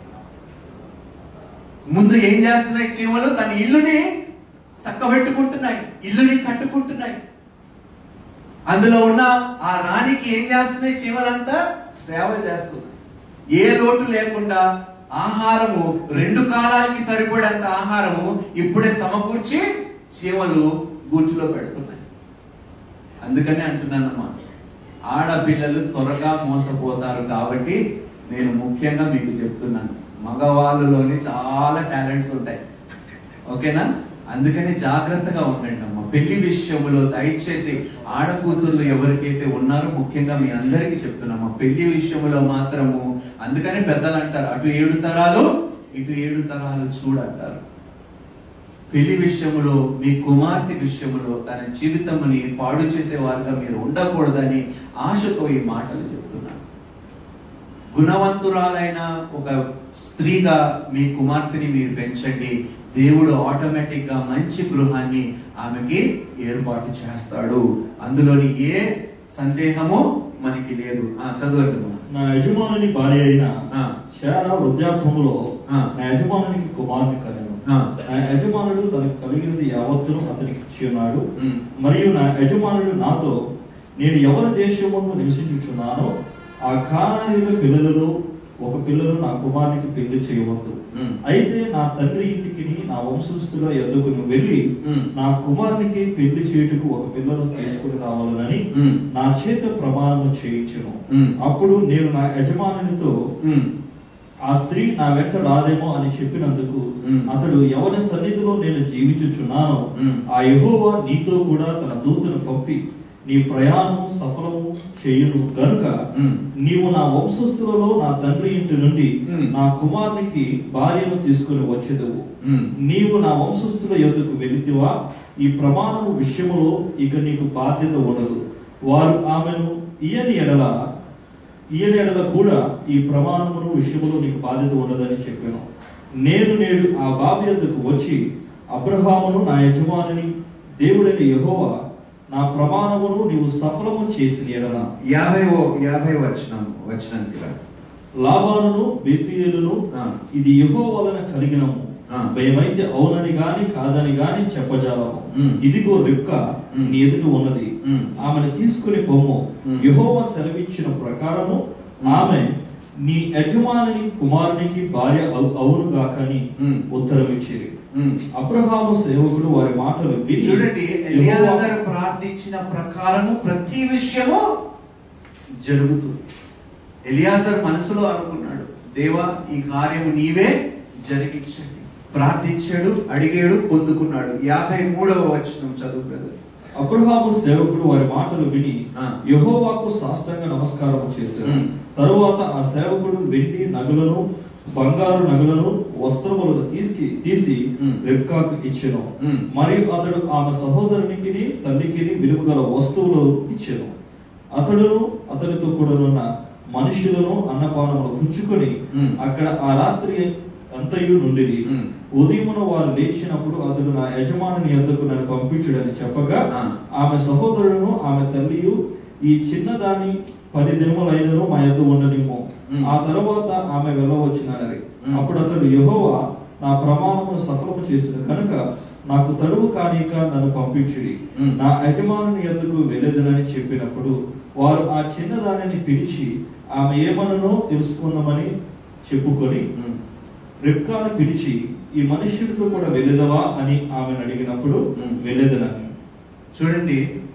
ముందు ఏం చేస్తున్నాయి చీమలు తన ఇల్లుని చక్కబెట్టుకుంటున్నాయి ఇల్లుని కట్టుకుంటున్నాయి అందులో ఉన్న ఆ రాణికి ఏం చేస్తున్నాయి చీమలంతా సేవ చేస్తున్నాయి ఏ లోటు లేకుండా ఆహారము రెండు కాలాలకి సరిపడేంత ఆహారము ఇప్పుడే సమకూర్చి చీమలు గూర్చులో పెడుతున్నాయి అందుకనే అంటున్నానమ్మా ఆడపిల్లలు త్వరగా మోసపోతారు కాబట్టి నేను ముఖ్యంగా మీకు చెప్తున్నాను మగవాళ్ళలోని చాలా టాలెంట్స్ ఉంటాయి ఓకేనా అందుకని జాగ్రత్తగా ఉండండి అమ్మ పెళ్లి విషయంలో దయచేసి ఆడకూతుర్లు ఎవరికైతే ఉన్నారో ముఖ్యంగా మీ అందరికీ చెప్తున్నాము పెళ్లి విషయంలో మాత్రము అందుకని పెద్దలు అంటారు అటు ఏడు తరాలు ఇటు ఏడు తరాలు చూడంటారు పెళ్లి విషయంలో మీ కుమార్తె విషయంలో తన జీవితముని పాడు చేసే వారుగా మీరు ఉండకూడదని ఆశతో ఈ మాటలు చెప్తున్నాను గుణవంతురాలైన ఒక స్త్రీగా మీ కుమార్తెని మీరు పెంచండి దేవుడు ఆటోమేటిక్ గా మంచి గృహాన్ని ఆమెకి ఏర్పాటు చేస్తాడు అందులోని ఏ సందేహము మనకి లేదు ఆ చదవండి అమ్మా. నా యజమానుని భార్య అయిన ఆ. శారా వృద్ధాప్యములో ఆ. నా యజమానునికి కుమారుని కనెను ఆ. నా యజమానుడు తనకు కలిగినది యావత్తును అతనికి ఇచ్చి ఉన్నాడు ఉమ్. మరియు నా యజమానుడు నాతో నేను ఎవరి దేశమును నివసించుచున్నానో ఆ కానానీల పిల్లలలో ఒక పిల్లను నా కుమారునికి పెళ్లి చేయవద్దు ఉమ్. అయితే నా తండ్రి ఇంటికి నా వంశస్థుల ఎద్దుకుని వెళ్ళి ఉమ్. నా కుమారునికి పెళ్లి చేయుటకు ఒక పిల్లను తీసుకుని రావాలనని ఉమ్. నా చేత ప్రమాణము చేయించును ఉమ్. అప్పుడు నేను నా యజమానునితో ఉమ్. ఆ స్త్రీ నా వెంట రాదేమో అని చెప్పినందుకు మ్మ్. అతడు ఎవరి సన్నిధిలో నేను జీవించుచున్నానో మ్మ్. ఆ యెహోవా నీతో కూడా తన దూతను పంపి నీ ప్రయాణము సఫలము చేయును గనుక ఉమ్. నీవు నా వంశస్థులలో నా తండ్రి ఇంటి నుండి ఉమ్. నా కుమారునికి భార్యను తీసుకుని వచ్చేదవు ఉమ్. నీవు నా వంశస్థుల యొద్దకు వెళితివా ఈ ప్రమాణము విషయములో ఇక నీకు బాధ్యత ఉండదు వారు ఆమెను ఇయని ఎడల ఈయన ఎడల కూడా ఈ ప్రమాణమును విషయములో నీకు బాధ్యత ఉండదని చెప్పాను నేను నేడు ఆ బాబు యొద్దకు వచ్చి అబ్రహామును నా యజమానిని దేవుడైన యెహోవా నా ప్రమాణమును నీవు సఫలము చేసిన ఎడల యాభై యాభై వచనం వచనానికి రా. లాభాలను బేతీయులను ఆ. ఇది యెహో వలన కలిగినము ఆ. భయమైతే అవునని గాని కాదని గాని చెప్పజాలము ఉమ్. ఇదిగో రెక్క ఉమ్. నీ ఎదుట ఉన్నది ఉమ్. ఆమెను తీసుకుని పొమ్ము ఉమ్. యెహోవ సెలవిచ్చిన ప్రకారము ఆమె నీ యజమాని కుమారునికి భార్య అవు- అవును గాకని ఉమ్. ఉత్తరం ఇచ్చేది ఉమ్. అబ్రహాము సేవకుడు వారి మాటలు విని చూడండి యెహోవా- ఎలియాజరు ప్రార్థించిన ప్రకారము ప్రతి విషయము జరుగుతుంది ఎలియాజర్ మనసులో అనుకున్నాడు దేవా ఈ కార్యము నీవే జరిగించండి ప్రార్థించాడు అడిగాడు పొందుకున్నాడు యాభై మూడవ వచనం చదువు బ్రదర్ అబ్రహాము సేవకుడు వారి మాటలు విని ఆ. యెహోవాకు సాష్టాంగ నమస్కారం చేశారు ఉమ్. తరువాత ఆ సేవకుడు వెండి నగలను బంగారు నగలను వస్త్రములను తీసి తీసి ఉమ్. రెబ్కాకు ఇచ్చెను ఉమ్. మరియు అతడు ఆమె సహోదరునికి తల్లికి విలువ గల వస్తువులు ఇచ్చెను అతడును అతనితో కూడనున్న మనుషులను అన్నపానములు పుచ్చుకొని ఉమ్. అక్కడ ఆ రాత్రి అంతయు నుండిరి ఉమ్. ఉదయమున వారు లేచినప్పుడు అతడు నా యజమానుని యొద్దకు నన్ను పంపించుడని చెప్పగా ఆ. ఆమె సహోదరులను ఆమె తల్లియు ఈ చిన్నదాని పది దినములైనను మా యొద్ద ఉండనిమ్ము ఉమ్. ఆ తరువాత ఆమె వెళ్ళవచ్చునన్నది ఉమ్. అప్పుడు అతడు యెహోవా నా ప్రమాణమును సఫలము చేసిన కనుక నాకు తరువు కానిక నన్ను పంపించుడి ఉమ్. నా యజమానుని యొద్దకు వెళ్ళేదనని చెప్పినప్పుడు వారు ఆ చిన్నదానిని పిలిచి ఆమె ఏమననో తెలుసుకుందామని చెప్పుకొని ఉమ్. రిబ్కాను పిలిచి ఈ మనుష్యుడితో కూడా వెళ్ళేదవా అని ఆమెను అడిగినప్పుడు ఉమ్. వెళ్ళేదనని చూడండి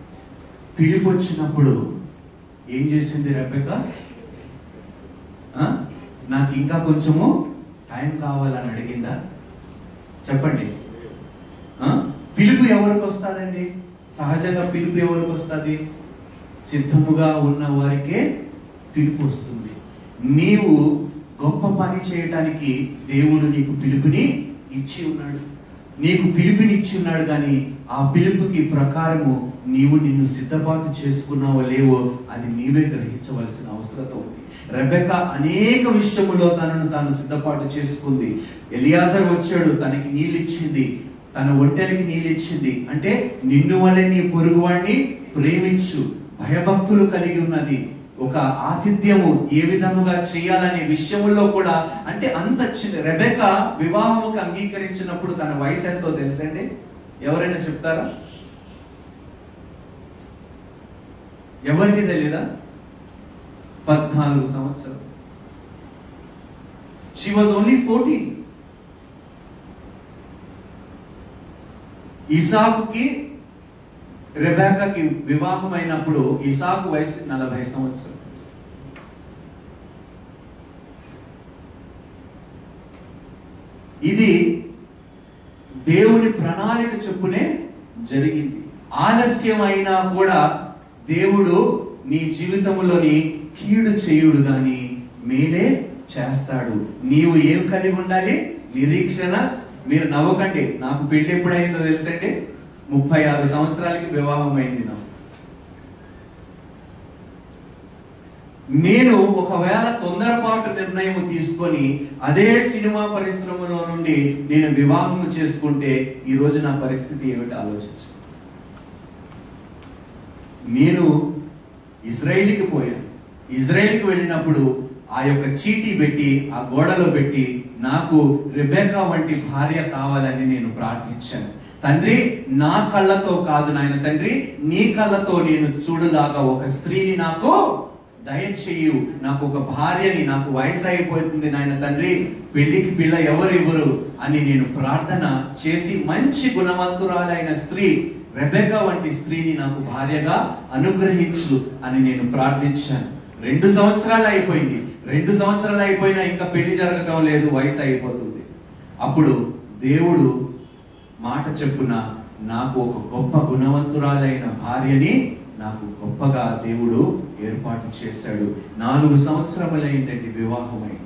పిలుపు వచ్చినప్పుడు ఏం చేసింది రెబెక ఆ? నాకు ఇంకా కొంచెము టైం కావాలని అడిగిందా చెప్పండి ఆ? పిలుపు ఎవరికి వస్తుందండి సహజంగా పిలుపు ఎవరికి వస్తుంది సిద్ధముగా ఉన్న వారికే పిలుపు వస్తుంది నీవు గొప్ప పని చేయటానికి దేవుడు నీకు పిలుపుని ఇచ్చి ఉన్నాడు నీకు పిలుపుని ఇచ్చి ఉన్నాడు కానీ ఆ పిలుపుకి ప్రకారము నీవు నిన్ను సిద్ధపాటు చేసుకున్నావో లేవో అది నీవే గ్రహించవలసిన అవసరత ఉంది రెబెక అనేక విషయములో తనను తాను సిద్ధపాటు చేసుకుంది ఎలియాజర్ వచ్చాడు తనకి నీళ్ళు ఇచ్చింది తన ఒంటెలకి నీళ్ళు ఇచ్చింది అంటే నిన్ను వలె నీ పొరుగువాడిని ప్రేమించు భయభక్తులు కలిగి ఉన్నది ఒక ఆతిథ్యము ఏ విధముగా చేయాలనే విషయములో కూడా అంటే అంత చిన్న రెబెక వివాహముకు అంగీకరించినప్పుడు తన వయసు ఎంతో తెలుసండి ఎవరైనా చెప్తారా ఎవరికి తెలీదా పద్నాలుగు సంవత్సరం షీ వాజ్ ఓన్లీ ఫోర్టీన్ ఇసాకుకి రెబేకాకి వివాహం అయినప్పుడు ఇసాకు వయసు నలభై సంవత్సరం ఇది దేవుని ప్రణాళిక చెప్పునే జరిగింది ఆలస్యమైనా కూడా దేవుడు నీ జీవితంలోని కీడు చేయుడు గాని మేలే చేస్తాడు నీవు ఏం కలిగి ఉండాలి నిరీక్షణ మీరు నవ్వకండి నాకు పెళ్లి ఎప్పుడైందో తెలుసండి ముప్పై ఆరు సంవత్సరాలకి వివాహం అయింది నాకు నేను ఒకవేళ తొందరపాటు నిర్ణయం తీసుకొని అదే సినిమా పరిశ్రమలో నుండి నేను వివాహం చేసుకుంటే ఈ రోజు నా పరిస్థితి ఏమిటి ఆలోచించు నేను ఇజ్రాయిల్కి పోయాను ఇజ్రాయిల్కి వెళ్ళినప్పుడు ఆ యొక్క చీటీ పెట్టి ఆ గోడలో పెట్టి నాకు రెబెకా వంటి భార్య కావాలని నేను ప్రార్థించాను తండ్రి నా కళ్ళతో కాదు నాయన తండ్రి నీ కళ్ళతో నేను చూడలాగా ఒక స్త్రీని నాకు దయచేయు నాకు ఒక భార్యని నాకు వయసు అయిపోతుంది నాయన తండ్రి పెళ్లికి పిల్ల ఎవరు ఇవ్వరు అని నేను ప్రార్థన చేసి మంచి గుణవంతురాలైన స్త్రీ రెబెకా వంటి స్త్రీని నాకు భార్యగా అనుగ్రహించు అని నేను ప్రార్థించాను రెండు సంవత్సరాలు అయిపోయింది రెండు సంవత్సరాలు అయిపోయినా ఇంకా పెళ్లి జరగటం లేదు వయసు అయిపోతుంది అప్పుడు దేవుడు మాట చెప్పున నాకు ఒక గొప్ప గుణవంతురాలైన భార్యని నాకు గొప్పగా దేవుడు ఏర్పాటు చేశాడు నాలుగు సంవత్సరములైందండి వివాహమై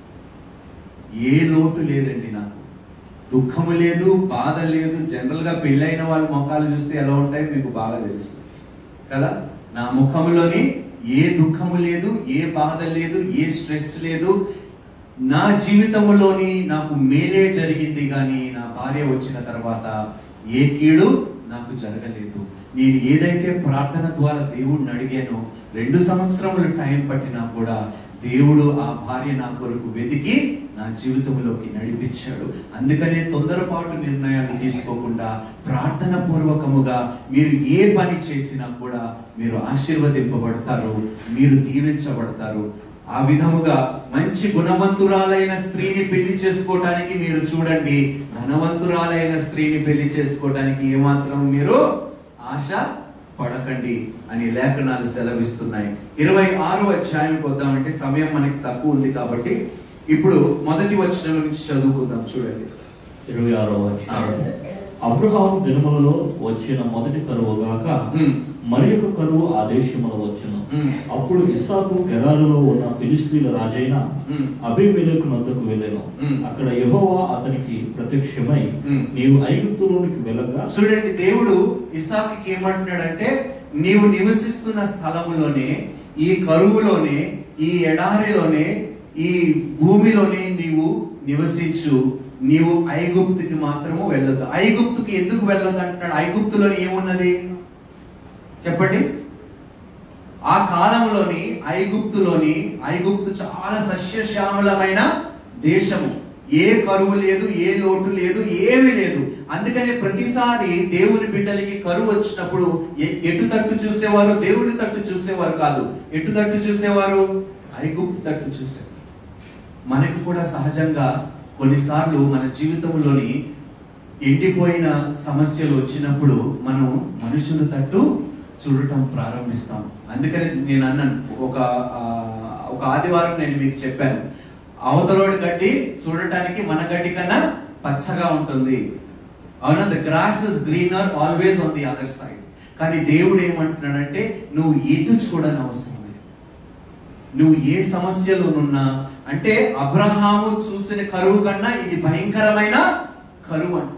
ఏ లోటు లేదండి నాకు దుఃఖము లేదు బాధ లేదు జనరల్ గా పెళ్ళైన వాళ్ళ ముఖాలు చూస్తే ఎలా ఉంటాయి మీకు బాగా తెలుసు కదా నా ముఖంలోని ఏ దుఃఖము లేదు ఏ బాధ లేదు ఏ స్ట్రెస్ లేదు నా జీవితంలోని నాకు మేలే జరిగింది కానీ నా భార్య వచ్చిన తర్వాత ఏ కీడు నాకు జరగలేదు నేను ఏదైతే ప్రార్థన ద్వారా దేవుడిని అడిగానో రెండు సంవత్సరములు టైం పట్టినా కూడా దేవుడు ఆ భార్య నా కొరకు వెతికి నా జీవితంలోకి నడిపించాడు అందుకనే తొందరపాటు నిర్ణయాలు తీసుకోకుండా ప్రార్థన పూర్వకముగా మీరు ఏ పని చేసినా కూడా మీరు ఆశీర్వదింపబడతారు మీరు దీవించబడతారు ఆ విధముగా మంచి గుణవంతురాలైన స్త్రీని పెళ్లి చేసుకోవడానికి మీరు చూడండి ధనవంతురాలైన స్త్రీని పెళ్లి చేసుకోవడానికి ఏమాత్రం మీరు ఆశ పడకండి అని లేఖనాలు సెలవిస్తున్నాయి ఇరవై ఆరు అధ్యాయంకి వద్దామంటే సమయం మనకి తక్కువ ఉంది కాబట్టి ఇప్పుడు మొదటి వచనం నుంచి చదువుకుందాం చూడండి ఇరవై ఆరో అబ్రహాము దినములలో వచ్చిన మొదటి కరువు గాక ఉమ్. మరి ఒక కరువు ఆ దేశములో వచ్చును ఉమ్. అప్పుడు ఇస్సాకు గెరారులో ఉన్న ఫిలిస్తీన్ల రాజైన ఉమ్. అభిమేలకు నద్దకు వెళ్ళాను ఉమ్. అక్కడ యెహోవా అతనికి ప్రత్యక్షమై ఉమ్. నీవు ఐగుప్తులోనికి వెళ్ళగా చూడండి దేవుడు ఇసాకుకి ఏమంటున్నాడంటే నీవు నివసిస్తున్న స్థలములోనే ఈ కరువులోనే ఈ ఎడారిలోనే ఈ భూమిలోనే నీవు నివసించు నీవు ఐగుప్తుకి మాత్రము వెళ్ళొద్దు ఐగుప్తుకి ఎందుకు వెళ్ళొద్దు అంటున్నాడు ఐగుప్తులోని ఏమున్నది చెప్పండి ఆ కాలంలోని ఐగుప్తులోని ఐగుప్తు చాలా సస్యశ్యామలమైన దేశము ఏ కరువు లేదు ఏ లోటు లేదు ఏమీ లేదు అందుకనే ప్రతిసారి దేవుని బిడ్డలకి కరువు వచ్చినప్పుడు ఎ- ఎటు తట్టు చూసేవారు దేవుని తట్టు చూసేవారు కాదు ఎటు తట్టు చూసేవారు ఐగుప్తు తట్టు చూసేవారు మనకి కూడా సహజంగా కొన్నిసార్లు మన జీవితంలోని ఎండిపోయిన సమస్యలు వచ్చినప్పుడు మనం మనుషుల తట్టు చూడటం ప్రారంభిస్తాం అందుకని నేను అన్నాను ఒక ఆ, ఒక ఆదివారం నేను మీకు చెప్పాను అవతలోడి గడ్డి చూడటానికి మన గడ్డి కన్నా పచ్చగా ఉంటుంది అవునా the grass is greener always on the other side కానీ దేవుడు ఏమంటున్నాడంటే నువ్వు ఎటు చూడని అవసరం లేదు నువ్వు ఏ సమస్యలో ఉన్నా అంటే అబ్రహాము చూసిన కరువు కన్నా ఇది భయంకరమైన కరువు అంటున్నాడు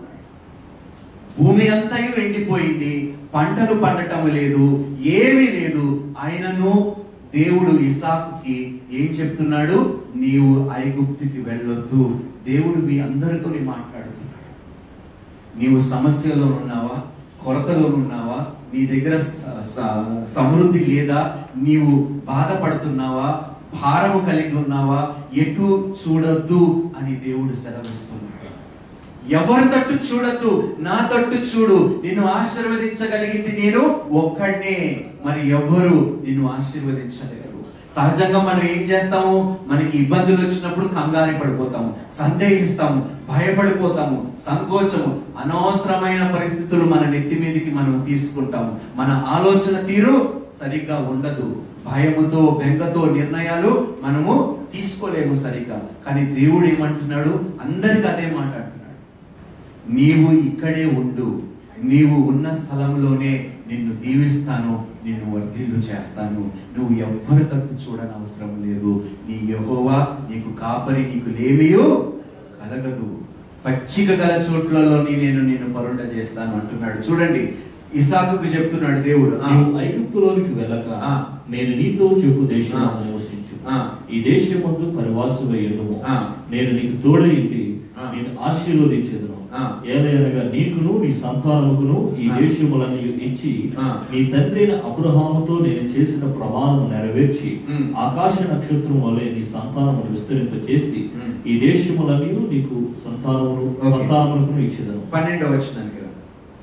భూమి అంతయు ఎండిపోయింది పంటలు పండటం లేదు ఏమీ లేదు ఆయనను దేవుడు ఇసాకుకి ఏం చెప్తున్నాడు నీవు ఐగుప్తుకి వెళ్ళొద్దు దేవుడు మీ అందరితో మాట్లాడుతున్నాడు నీవు సమస్యలో ఉన్నావా కొరతలో ఉన్నావా నీ దగ్గర స- స- సమృద్ధి లేదా నీవు బాధపడుతున్నావా భారము కలిగి ఉన్నావా ఎటు చూడొద్దు అని దేవుడు సెలవిస్తున్నాడు ఎవరి తట్టు చూడొద్దు నా తట్టు చూడు నిన్ను ఆశీర్వదించగలిగింది నేను ఒక్కడినే మరి ఎవ్వరు నిన్ను ఆశీర్వదించలేరు సహజంగా మనం ఏం చేస్తాము మనకి ఇబ్బందులు వచ్చినప్పుడు కంగారు పడిపోతాము సందేహిస్తాము భయపడిపోతాము సంకోచము అనవసరమైన పరిస్థితులు మన నెత్తి మీదకి మనం తీసుకుంటాము మన ఆలోచన తీరు సరిగ్గా ఉండదు భయముతో బెంగతో నిర్ణయాలు మనము తీసుకోలేము సరిగ్గా కానీ దేవుడు ఏమంటున్నాడు అందరికి అదే మాట అంటున్నాడు నీవు ఇక్కడే ఉండు నీవు ఉన్న స్థలంలోనే నిన్ను దీవిస్తాను నిన్ను వర్ధిల్లు చేస్తాను నువ్వు ఎవ్వరి తప్పు చూడని అవసరం లేదు నీ యెహోవా నీకు కాపరి నీకు లేమియో కలగదు పచ్చిక గల చోట్లలోని నేను నిన్ను పరుండ చేస్తాను అంటున్నాడు చూడండి ఇసాకుకు చెప్తున్నాడు దేవుడు ఆ, నీవు ఐగుప్తులోనికి వెళ్ళక ఆ. నేను నీతో చెప్పు దేశంలో ఆ. నివసించు ఆ. ఈ దేశమందు పరివాసు వేయను ఆ. నేను నీకు తోడయింది ఆ. నేను ఆశీర్వదించదును ఆ. ఏలయనగా నీకును నీ సంతానముకును ఈ ఆ. దేశములను ఇచ్చి ఆ. నీ తండ్రైన అబ్రహాముతో నేను చేసిన ప్రమాణం నెరవేర్చి ఉమ్. ఆకాశ నక్షత్రం వలె నీ సంతానమును విస్తరింప చేసి ఉమ్. ఈ దేశములన్నీ నీకు సంతానమును ఓకే. సంతానములకు ఇచ్చేదను పన్నెండవ వచ్చినానికి రా.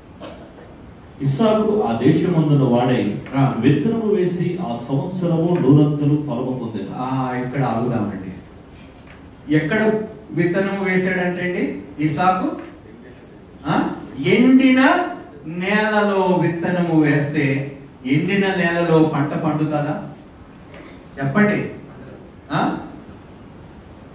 ఇస్సాకు ఆ దేశమందున వాడై ఆ. విత్తనము వేసి ఆ సంవత్సరము నూరంతలు ఫలము పొందాను ఆ ఇక్కడ ఆగుదామండి ఎక్కడ విత్తనం వేసాడంటే అండి ఇసాకు ఆ? ఎండిన నేలలో విత్తనము వేస్తే ఎండిన నేలలో పంట పండుతుందా చెప్పండి ఆ?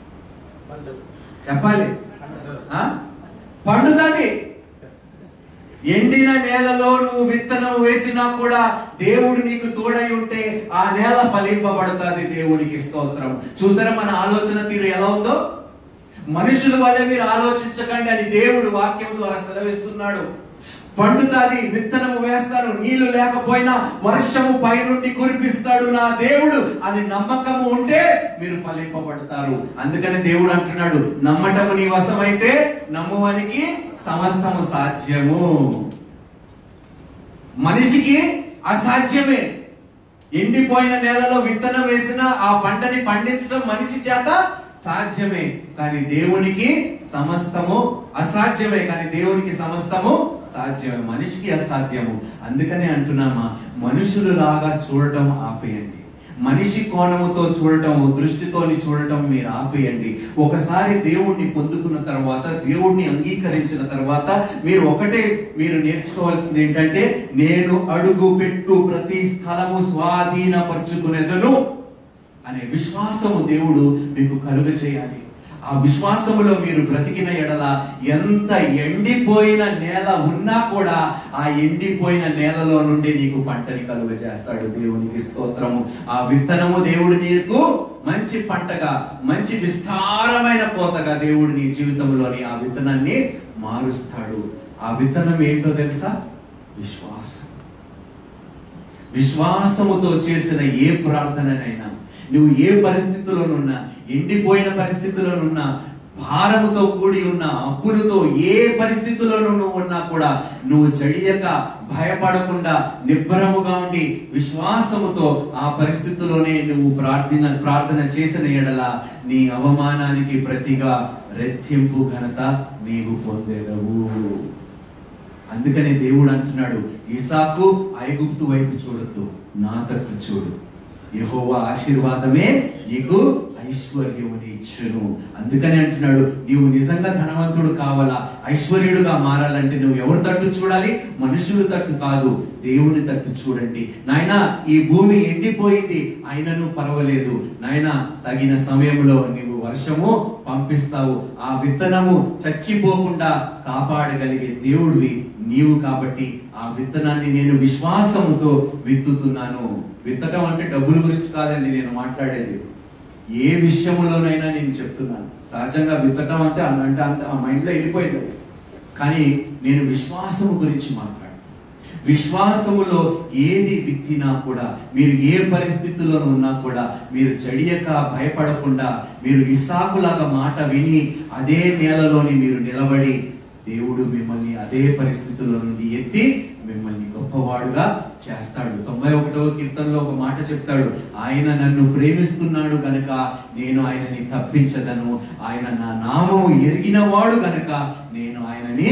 చెప్పాలి ఆ? పండుతుంది ఎండిన నేలలో నువ్వు విత్తనం వేసినా కూడా దేవుడు నీకు తోడై ఉంటే ఆ నేల ఫలింపబడుతుంది దేవునికి స్తోత్రం చూసారా మన ఆలోచన తీరు ఎలా ఉందో మనుషుల వల్లే మీరు ఆలోచించకండి అని దేవుడు వాక్యం ద్వారా సెలవిస్తున్నాడు పండుతాది విత్తనము వేస్తాను నీళ్లు లేకపోయినా వర్షము పైనుండి కురిపిస్తాడు నా దేవుడు అని నమ్మకము ఉంటే మీరు ఫలింపబడతారు అందుకని దేవుడు అంటున్నాడు నమ్మటము నీ వశమైతే నమ్మువానికి సమస్తము సాధ్యము మనిషికి అసాధ్యమే ఎండిపోయిన నేలలో విత్తనం వేసిన ఆ పంటని పండించడం మనిషి చేత సాధ్యమే కానీ దేవునికి సమస్తము అసాధ్యమే కానీ దేవునికి సమస్తము సాధ్యమే మనిషికి అసాధ్యము అందుకనే అంటున్నామా మనుషులు లాగా చూడటం ఆపేయండి మనిషి కోణముతో చూడటం దృష్టితోని చూడటం మీరు ఆపేయండి ఒకసారి దేవుణ్ణి పొందుకున్న తర్వాత దేవుణ్ణి అంగీకరించిన తర్వాత మీరు ఒకటే మీరు నేర్చుకోవాల్సింది ఏంటంటే నేను అడుగు పెట్టు ప్రతి స్థలము స్వాధీనపరుచుకునేదను అనే విశ్వాసము దేవుడు మీకు కలుగ చేయాలి ఆ విశ్వాసములో మీరు బ్రతికిన ఎడల ఎంత ఎండిపోయిన నేల ఉన్నా కూడా ఆ ఎండిపోయిన నేలలో నుండి నీకు పంటని కలుగ చేస్తాడు దేవునికి స్తోత్రము ఆ విత్తనము దేవుడు నీకు మంచి పంటగా మంచి విస్తారమైన కోతగా దేవుడు నీ జీవితంలోని ఆ విత్తనాన్ని మారుస్తాడు ఆ విత్తనం ఏంటో తెలుసా విశ్వాసం విశ్వాసముతో చేసిన ఏ ప్రార్థననైనా నువ్వు ఏ పరిస్థితిలోనున్నా ఎండిపోయిన పరిస్థితిలోనున్నా భారముతో కూడి ఉన్న అప్పులతో ఏ పరిస్థితుల్లోనూ నువ్వు ఉన్నా కూడా నువ్వు జడియక భయపడకుండా నిబ్బరముగా ఉండి విశ్వాసముతో ఆ పరిస్థితిలోనే నువ్వు ప్రార్థన ప్రార్థన చేసిన ఎడల నీ అవమానానికి ప్రతిగా రెట్టింపు ఘనత నీవు పొందేదవు అందుకనే దేవుడు అంటున్నాడు ఇసాకు ఐగుప్తు వైపు చూడొద్దు నా తట్టు చూడు యెహోవా ఆశీర్వాదమే నీకు ఐశ్వర్యముని ఇచ్చును అందుకనే అంటున్నాడు నీవు నిజంగా ధనవంతుడు కావాలా ఐశ్వర్యుడుగా మారాలంటే నువ్వు ఎవరి తట్టు చూడాలి మనుషుల తట్టు కాదు దేవుని తట్టు చూడండి నాయన ఈ భూమి ఎండిపోయింది అయినను పర్వాలేదు నాయన తగిన సమయంలో నీవు వర్షము పంపిస్తావు ఆ విత్తనము చచ్చిపోకుండా కాపాడగలిగే దేవుడివి నీవు కాబట్టి ఆ విత్తనాన్ని నేను విశ్వాసముతో విత్తుతున్నాను విత్తడం అంటే డబ్బుల గురించి కాదండి నేను మాట్లాడేది ఏ విషయములోనైనా నేను చెప్తున్నాను సహజంగా విత్తడం అంటే అంటే అంత ఆ మైండ్లో వెళ్ళిపోయింది అది. కానీ నేను విశ్వాసము గురించి మాట్లాడుతాను విశ్వాసములో ఏది విత్తినా కూడా మీరు ఏ పరిస్థితుల్లో ఉన్నా కూడా మీరు జడియక భయపడకుండా మీరు ఇసాకులాగా మాట విని అదే నేలలోని మీరు నిలబడి దేవుడు మిమ్మల్ని అదే పరిస్థితుల్లో నుండి ఎత్తి మిమ్మల్ని గొప్పవాడుగా చేస్తాడు తొంభై ఒకటవ కీర్తనలో ఒక మాట చెప్తాడు ఆయన నన్ను ప్రేమిస్తున్నాడు గనుక నేను ఆయనని తప్పించదను ఆయన నా నామము ఎరిగిన వాడు గనుక నేను ఆయనని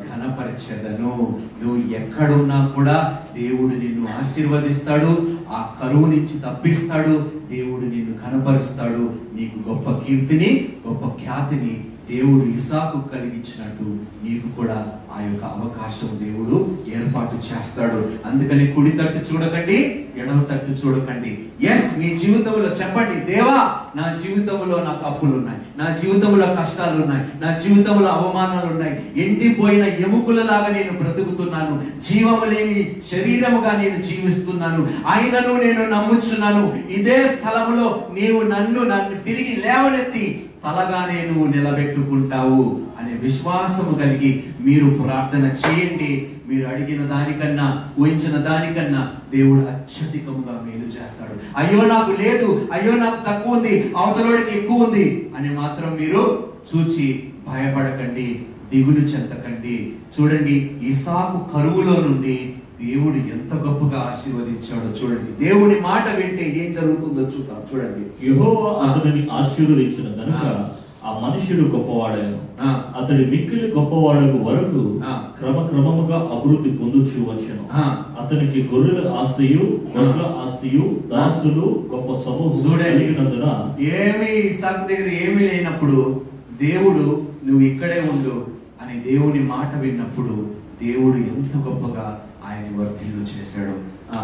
ఘనపరచెదను నువ్వు ఎక్కడున్నా కూడా దేవుడు నిన్ను ఆశీర్వదిస్తాడు ఆ కరువు నుంచి తప్పిస్తాడు దేవుడు నిన్ను ఘనపరుస్తాడు నీకు గొప్ప కీర్తిని గొప్ప ఖ్యాతిని దేవుడు ఇసాకు కలిగించినట్టు నీకు కూడా ఆ యొక్క అవకాశం దేవుడు ఏర్పాటు చేస్తాడు అందుకని కుడి తట్టు చూడకండి ఎడమ తట్టు చూడకండి ఎస్ మీ జీవితంలో చెప్పండి దేవా నా జీవితంలో నాకు అప్పులు ఉన్నాయి నా జీవితంలో కష్టాలు ఉన్నాయి నా జీవితంలో అవమానాలు ఉన్నాయి ఎండిపోయిన ఎముకలలాగా నేను బ్రతుకుతున్నాను జీవము లేని శరీరముగా నేను జీవిస్తున్నాను అయినను నేను నమ్ముచున్నాను ఇదే స్థలములో నీవు నన్ను నన్ను తిరిగి లేవనెత్తి తలగానే నువ్వు నిలబెట్టుకుంటావు అనే విశ్వాసము కలిగి మీరు ప్రార్థన చేయండి మీరు అడిగిన దానికన్నా ఊహించిన దానికన్నా దేవుడు అత్యధికముగా మేలు చేస్తాడు అయ్యో నాకు లేదు అయ్యో నాకు తక్కువ ఉంది అవతలోడికి ఎక్కువ ఉంది అని మాత్రం మీరు చూచి భయపడకండి దిగులు చెందకండి చూడండి ఇసాకు కరువులో నుండి దేవుడు ఎంత గొప్పగా ఆశీర్వదించాడో చూడండి దేవుని మాట వింటే ఏం జరుగుతుందో చూద్దాం చూడండి యెహోవా అతనిని ఆశీర్వదించిన గనుక ఆ మనుషుడు గొప్పవాడాను ఆ. అతడి మిక్కిలి గొప్పవాడకు వరకు ఆ. క్రమక్రమముగా అభివృద్ధి పొందుచు వచ్చును ఆ. అతనికి గొర్రెల ఆస్తియు గొర్రెల ఆస్తియు దాసులు గొప్ప సమూహం చూడండి. కలిగినందున ఏమి ఇసాకు దగ్గర ఏమీ లేనప్పుడు దేవుడు నువ్వు ఇక్కడే ఉండు అని దేవుని మాట విన్నప్పుడు దేవుడు ఎంత గొప్పగా ఆయన వర్తిల్లు చేశాడు ఆ,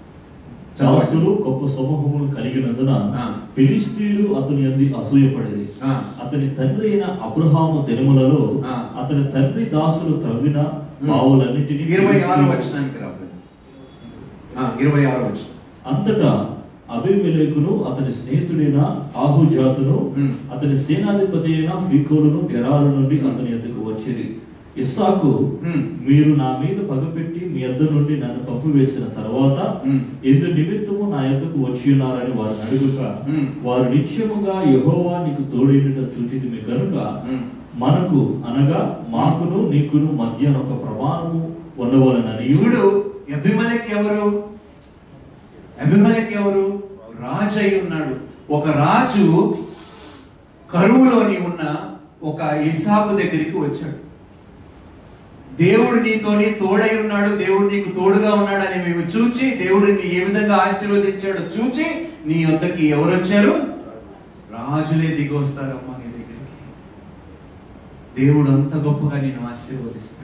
దాసులు గొప్ప సమూహములు కలిగినందున ఆ. ఫిలిస్తీయులు అతని అంది అసూయపడేది ఆ. అతని తండ్రి అయిన అబ్రహాము దినములలో ఆ. అతని తండ్రి దాసులు త్రవ్విన బావులన్నిటినీ ఇరవై ఆరు పిలిచి- వచనానికి రాబోయే ఇరవై ఆరు వచనం అంతటా అభిమెలేకును అతని స్నేహితుడైన ఆహుజాతును Hmm. అతని సేనాధిపతి అయిన ఫీకోలును గెరాల నుండి అతని ఎద్దుకు వచ్చింది ఇస్సాకు Hmm. మీరు నా మీద పగపెట్టి మీ యొద్ద నుండి నన్ను పంపివేసిన తర్వాత Hmm. ఎందు నిమిత్తము నా యొద్దకు వచ్చి ఉన్నారని వారిని అడుగుక Hmm. వారు నిత్యముగా యెహోవా నీకు తోడేట చూచితిమి కనుక Hmm. మనకు అనగా మాకును నీకును మధ్య ఒక ప్రమాణము ఉండవలనని ఇప్పుడు అభిమలక్ ఎవరు అభిమలక్ ఎవరు రాజు అయి ఉన్నాడు ఒక రాజు కరువులోని ఉన్న ఒక ఇస్సాకు దగ్గరికి వచ్చాడు దేవుడు నీతోని తోడై ఉన్నాడు దేవుడు నీకు తోడుగా ఉన్నాడు అని మేము చూచి దేవుడు నీ ఏ విధంగా ఆశీర్వదించాడో చూచి నీ వద్దకి ఎవరు వచ్చారు రాజులే దిగి వస్తారమ్మా నీ దగ్గరికి దేవుడు అంత గొప్పగా నేను ఆశీర్వదిస్తాడు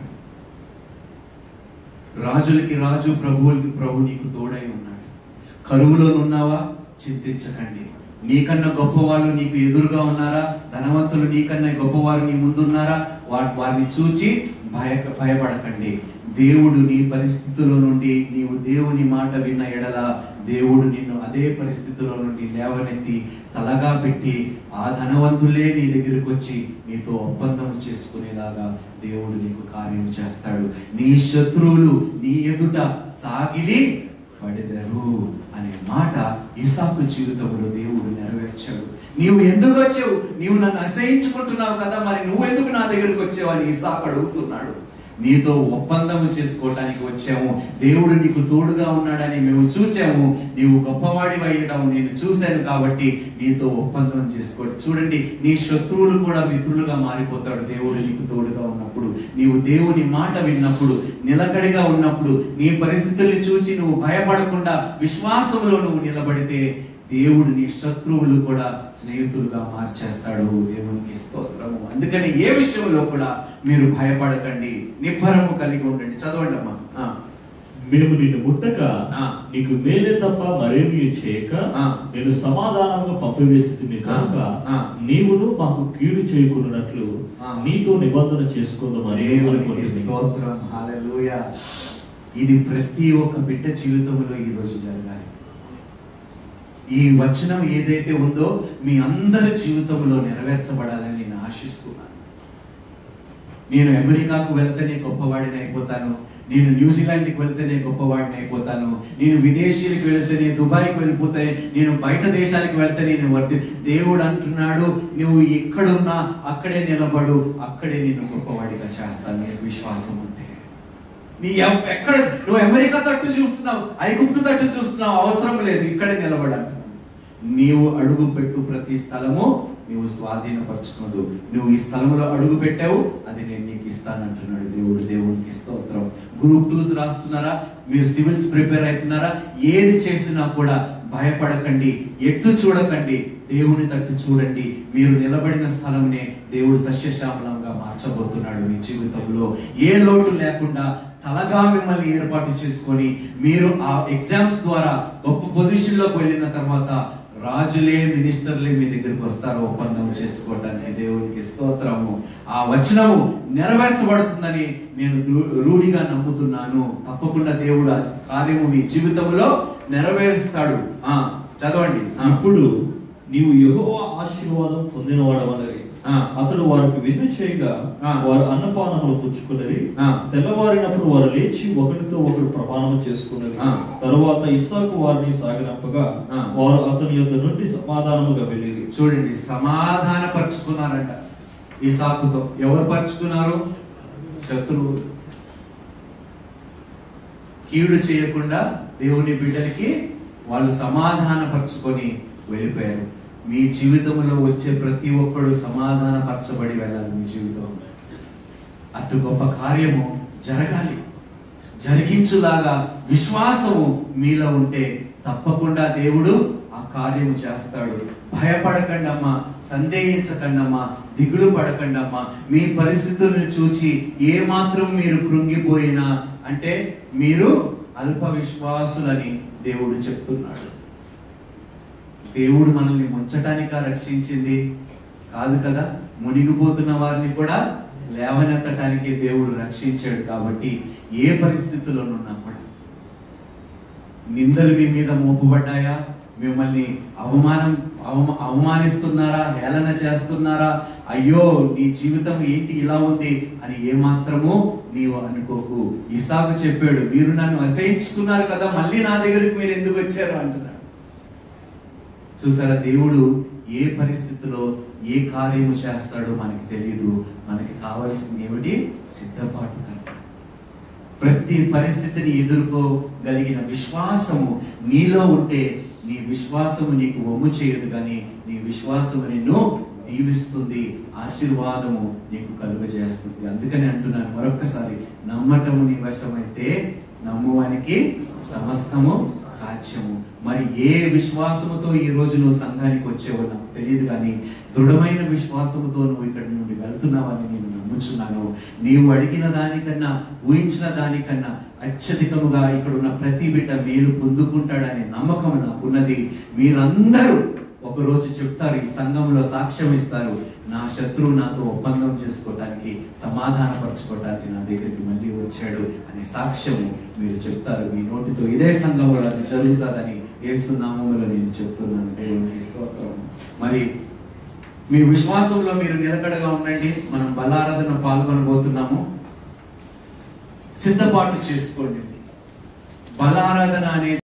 రాజులకి రాజు ప్రభువులకి ప్రభు నీకు తోడై ఉన్నాడు కరువులో ఉన్నావా చింతించకండి నీకన్నా గొప్పవాళ్ళు నీకు ఎదురుగా ఉన్నారా ధనవంతులు నీకన్నా గొప్పవారు నీ ముందున్నారా వా- వారిని చూచి భయ భయపడకండి దేవుడు నీ పరిస్థితుల నుండి నీవు దేవుని మాట విన్న ఎడల దేవుడు నిన్ను అదే పరిస్థితిలో నుండి లేవనెత్తి తలగా పెట్టి ఆ ధనవంతులే నీ దగ్గరికి వచ్చి నీతో ఒప్పందం చేసుకునేలాగా దేవుడు నీకు కార్యం చేస్తాడు నీ శత్రువులు నీ ఎదుట సాగిలి పడెదరు అనే మాట ఇసాకు జీవితంలో దేవుడు నెరవేర్చాడు నీవు ఎందుకు వచ్చావు నీవు నన్ను అసహించుకుంటున్నావు కదా మరి నువ్వు ఎందుకు నా దగ్గరికి వచ్చావు అని ఇసాకు అడుగుతున్నాడు నీతో ఒప్పందము చేసుకోవటానికి వచ్చాము దేవుడు నీకు తోడుగా ఉన్నాడని మేము చూచాము నీవు గొప్పవాడి అయ్యడం నేను చూశాను కాబట్టి నీతో ఒప్పందం చేసుకోండి చూడండి నీ శత్రువులు కూడా మిత్రులుగా మారిపోతాడు దేవుడు నీకు తోడుగా ఉన్నప్పుడు నీవు దేవుని మాట విన్నప్పుడు నిలకడగా ఉన్నప్పుడు నీ పరిస్థితుల్ని చూచి నువ్వు భయపడకుండా విశ్వాసంలో నువ్వు నిలబడితే దేవుడు నీ శత్రువులు కూడా స్నేహితులుగా మార్చేస్తాడు దేవునికి స్తోత్రము అందుకని ఏ విషయంలో కూడా మీరు భయపడకండి నిబ్బరము కలిగి ఉండండి చదవండి అమ్మా ఆ, మేము నిన్ను ముట్టక ఆ. నీకు మేలే తప్ప మరేమీ చేయక ఆ. నేను సమాధానంగా పంపివేసి కనుక ఆ. నీవును మాకు కీడు చేయకున్నట్లు ఆ. నీతో నిబంధన చేసుకుందామని దేవునికి అనుకుంటున్నాను. స్తోత్రం హల్లెలూయా ఇది ప్రతి ఒక్క బిడ్డ జీవితంలో ఈ రోజు జరగాలి ఈ వచనం ఏదైతే ఉందో మీ అందరి జీవితంలో నెరవేర్చబడాలని నేను ఆశిస్తున్నాను నేను అమెరికాకు వెళ్తేనే గొప్పవాడిని అయిపోతాను నేను న్యూజిలాండ్కి వెళ్తేనే గొప్పవాడిని అయిపోతాను నేను విదేశీలకు వెళ్తేనే దుబాయ్కి వెళ్ళిపోతే నేను బయట దేశాలకు వెళ్తే నేను వర్తి దేవుడు అంటున్నాడు నువ్వు ఎక్కడున్నా అక్కడే నిలబడు అక్కడే నేను గొప్పవాడిగా చేస్తాను నీకు విశ్వాసం ఉంటే నీ ఎవ్- ఎక్కడ నువ్వు అమెరికా తట్టు చూస్తున్నావు ఐగుప్తు తట్టు చూస్తున్నావు అవసరం లేదు ఇక్కడే నిలబడాలి నీవు అడుగు పెట్టు ప్రతి స్థలము నీవు స్వాధీనపరచుకోదు నువ్వు ఈ స్థలంలో అడుగు పెట్టావు అది నేను నీకు ఇస్తానంటున్నాడు దేవుడు దేవునికి స్తోత్రం గ్రూప్ టూస్ రాస్తున్నారా మీరు సివిల్స్ ప్రిపేర్ అవుతున్నారా ఏది చేసినా కూడా భయపడకండి ఎటు చూడకండి దేవుని తట్టు చూడండి మీరు నిలబడిన స్థలంనే దేవుడు సస్యశ్యామలంగా మార్చబోతున్నాడు మీ జీవితంలో ఏ లోటు లేకుండా తలగా మిమ్మల్ని ఏర్పాటు చేసుకొని మీరు ఆ ఎగ్జామ్స్ ద్వారా గొప్ప పొజిషన్ లోకి వెళ్ళిన తర్వాత రాజులే మినిస్టర్లే మీ దగ్గరికి వస్తారు ఒప్పందం చేసుకోవటానికి దేవునికి స్తోత్రము ఆ వచనము నెరవేర్చబడుతుందని నేను రూ- రూఢిగా నమ్ముతున్నాను తప్పకుండా దేవుడు ఆ కార్యము మీ జీవితంలో నెరవేరుస్తాడు ఆ చదవండి ఆ, ఇప్పుడు నీవు యెహోవా ఆశీర్వాదం పొందినవాడవనరి ఆ. అతడు వారికి విందు చేయగా ఆ. వారు అన్నపానములు పుచ్చుకున్నది ఆ. తెల్లవారినప్పుడు వారు లేచి ఒకరితో ఒకరు ప్రమాణం చేసుకున్నది ఆ. తరువాత ఇస్సాకు వారిని సాగినప్పగా ఆ. వారు అతని యొద్ద నుండి సమాధానముగా వెళ్ళిరి చూడండి సమాధాన పరుచుకున్నారంట ఈ సాకుతో ఎవరు పరుచుకున్నారు శత్రువు కీడు చేయకుండా దేవుని బిడ్డలకి వాళ్ళు సమాధాన పరుచుకొని వెళ్ళిపోయారు మీ జీవితంలో వచ్చే ప్రతి ఒక్కడు సమాధాన పరచబడి వెళ్ళాలి మీ జీవితంలో అటు గొప్ప కార్యము జరగాలి జరిగించులాగా విశ్వాసము మీలో ఉంటే తప్పకుండా దేవుడు ఆ కార్యము చేస్తాడు భయపడకండి అమ్మా సందేహించకండి అమ్మా దిగులు పడకండి అమ్మా మీ పరిస్థితులను చూచి ఏ మాత్రం మీరు కృంగిపోయినా అంటే మీరు అల్ప విశ్వాసులని దేవుడు చెప్తున్నాడు దేవుడు మనల్ని ముంచటానిక రక్షించింది కాదు కదా మునిగిపోతున్న వారిని కూడా లేవనెత్తడానికి దేవుడు రక్షించాడు కాబట్టి ఏ పరిస్థితుల్లోనున్నా కూడా నిందలు మీ మీద మోపబడ్డాయా మిమ్మల్ని అవమానం అవమ- అవమానిస్తున్నారా హేళన చేస్తున్నారా అయ్యో నీ జీవితం ఏంటి ఇలా ఉంది అని ఏమాత్రము నీవు అనుకోకు ఇసాకు చెప్పాడు మీరు నన్ను అసహించుకున్నారు కదా మళ్ళీ నా దగ్గరికి మీరు ఎందుకు వచ్చారు అంటున్నాడు చూసారా దేవుడు ఏ పరిస్థితిలో ఏ కార్యము చేస్తాడో మనకి తెలియదు మనకి కావాల్సింది ఏమిటి సిద్ధపాటు కనుక ప్రతి పరిస్థితిని ఎదుర్కోగలిగిన విశ్వాసము నీలో ఉంటే నీ విశ్వాసము నీకు ఒమ్ము చేయదు కానీ నీ విశ్వాసము నిన్ను దీవిస్తుంది ఆశీర్వాదము నీకు కలుగజేస్తుంది అందుకని అంటున్నాను మరొక్కసారి నమ్మటము నీ వశమైతే నమ్మువానికి సమస్తము సాధ్యము మరి ఏ విశ్వాసముతో ఈ రోజు నువ్వు సంఘానికి వచ్చేవో నాకు తెలియదు కానీ దృఢమైన విశ్వాసముతో నువ్వు ఇక్కడ నుండి వెళ్తున్నావని నేను నమ్ముచున్నాను నీవు అడిగిన దానికన్నా ఊహించిన దానికన్నా అత్యధికముగా ఇక్కడ ఉన్న ప్రతి బిడ్డ మేలు పొందుకుంటాడనే నమ్మకం నాకున్నది మీరందరూ ఒక రోజు చెప్తారు ఈ సంఘంలో సాక్ష్యం ఇస్తారు నా శత్రువు నాతో ఒప్పందం చేసుకోవటానికి సమాధానపరచుకోవటానికి నా దగ్గరికి మళ్ళీ వచ్చాడు అనే సాక్ష్యము మీరు చెప్తారు మీ నోటితో ఇదే సంఘంలో అది జరుగుతుందని ఏసునామంలో నేను చెప్తున్నాను దేవునికి స్తోత్రం మరి మీ విశ్వాసంలో మీరు నిలకడగా ఉండండి మనం బలారాధన పాల్గొనబోతున్నాము సిద్ధపాటు చేసుకోండి బలారాధన అనే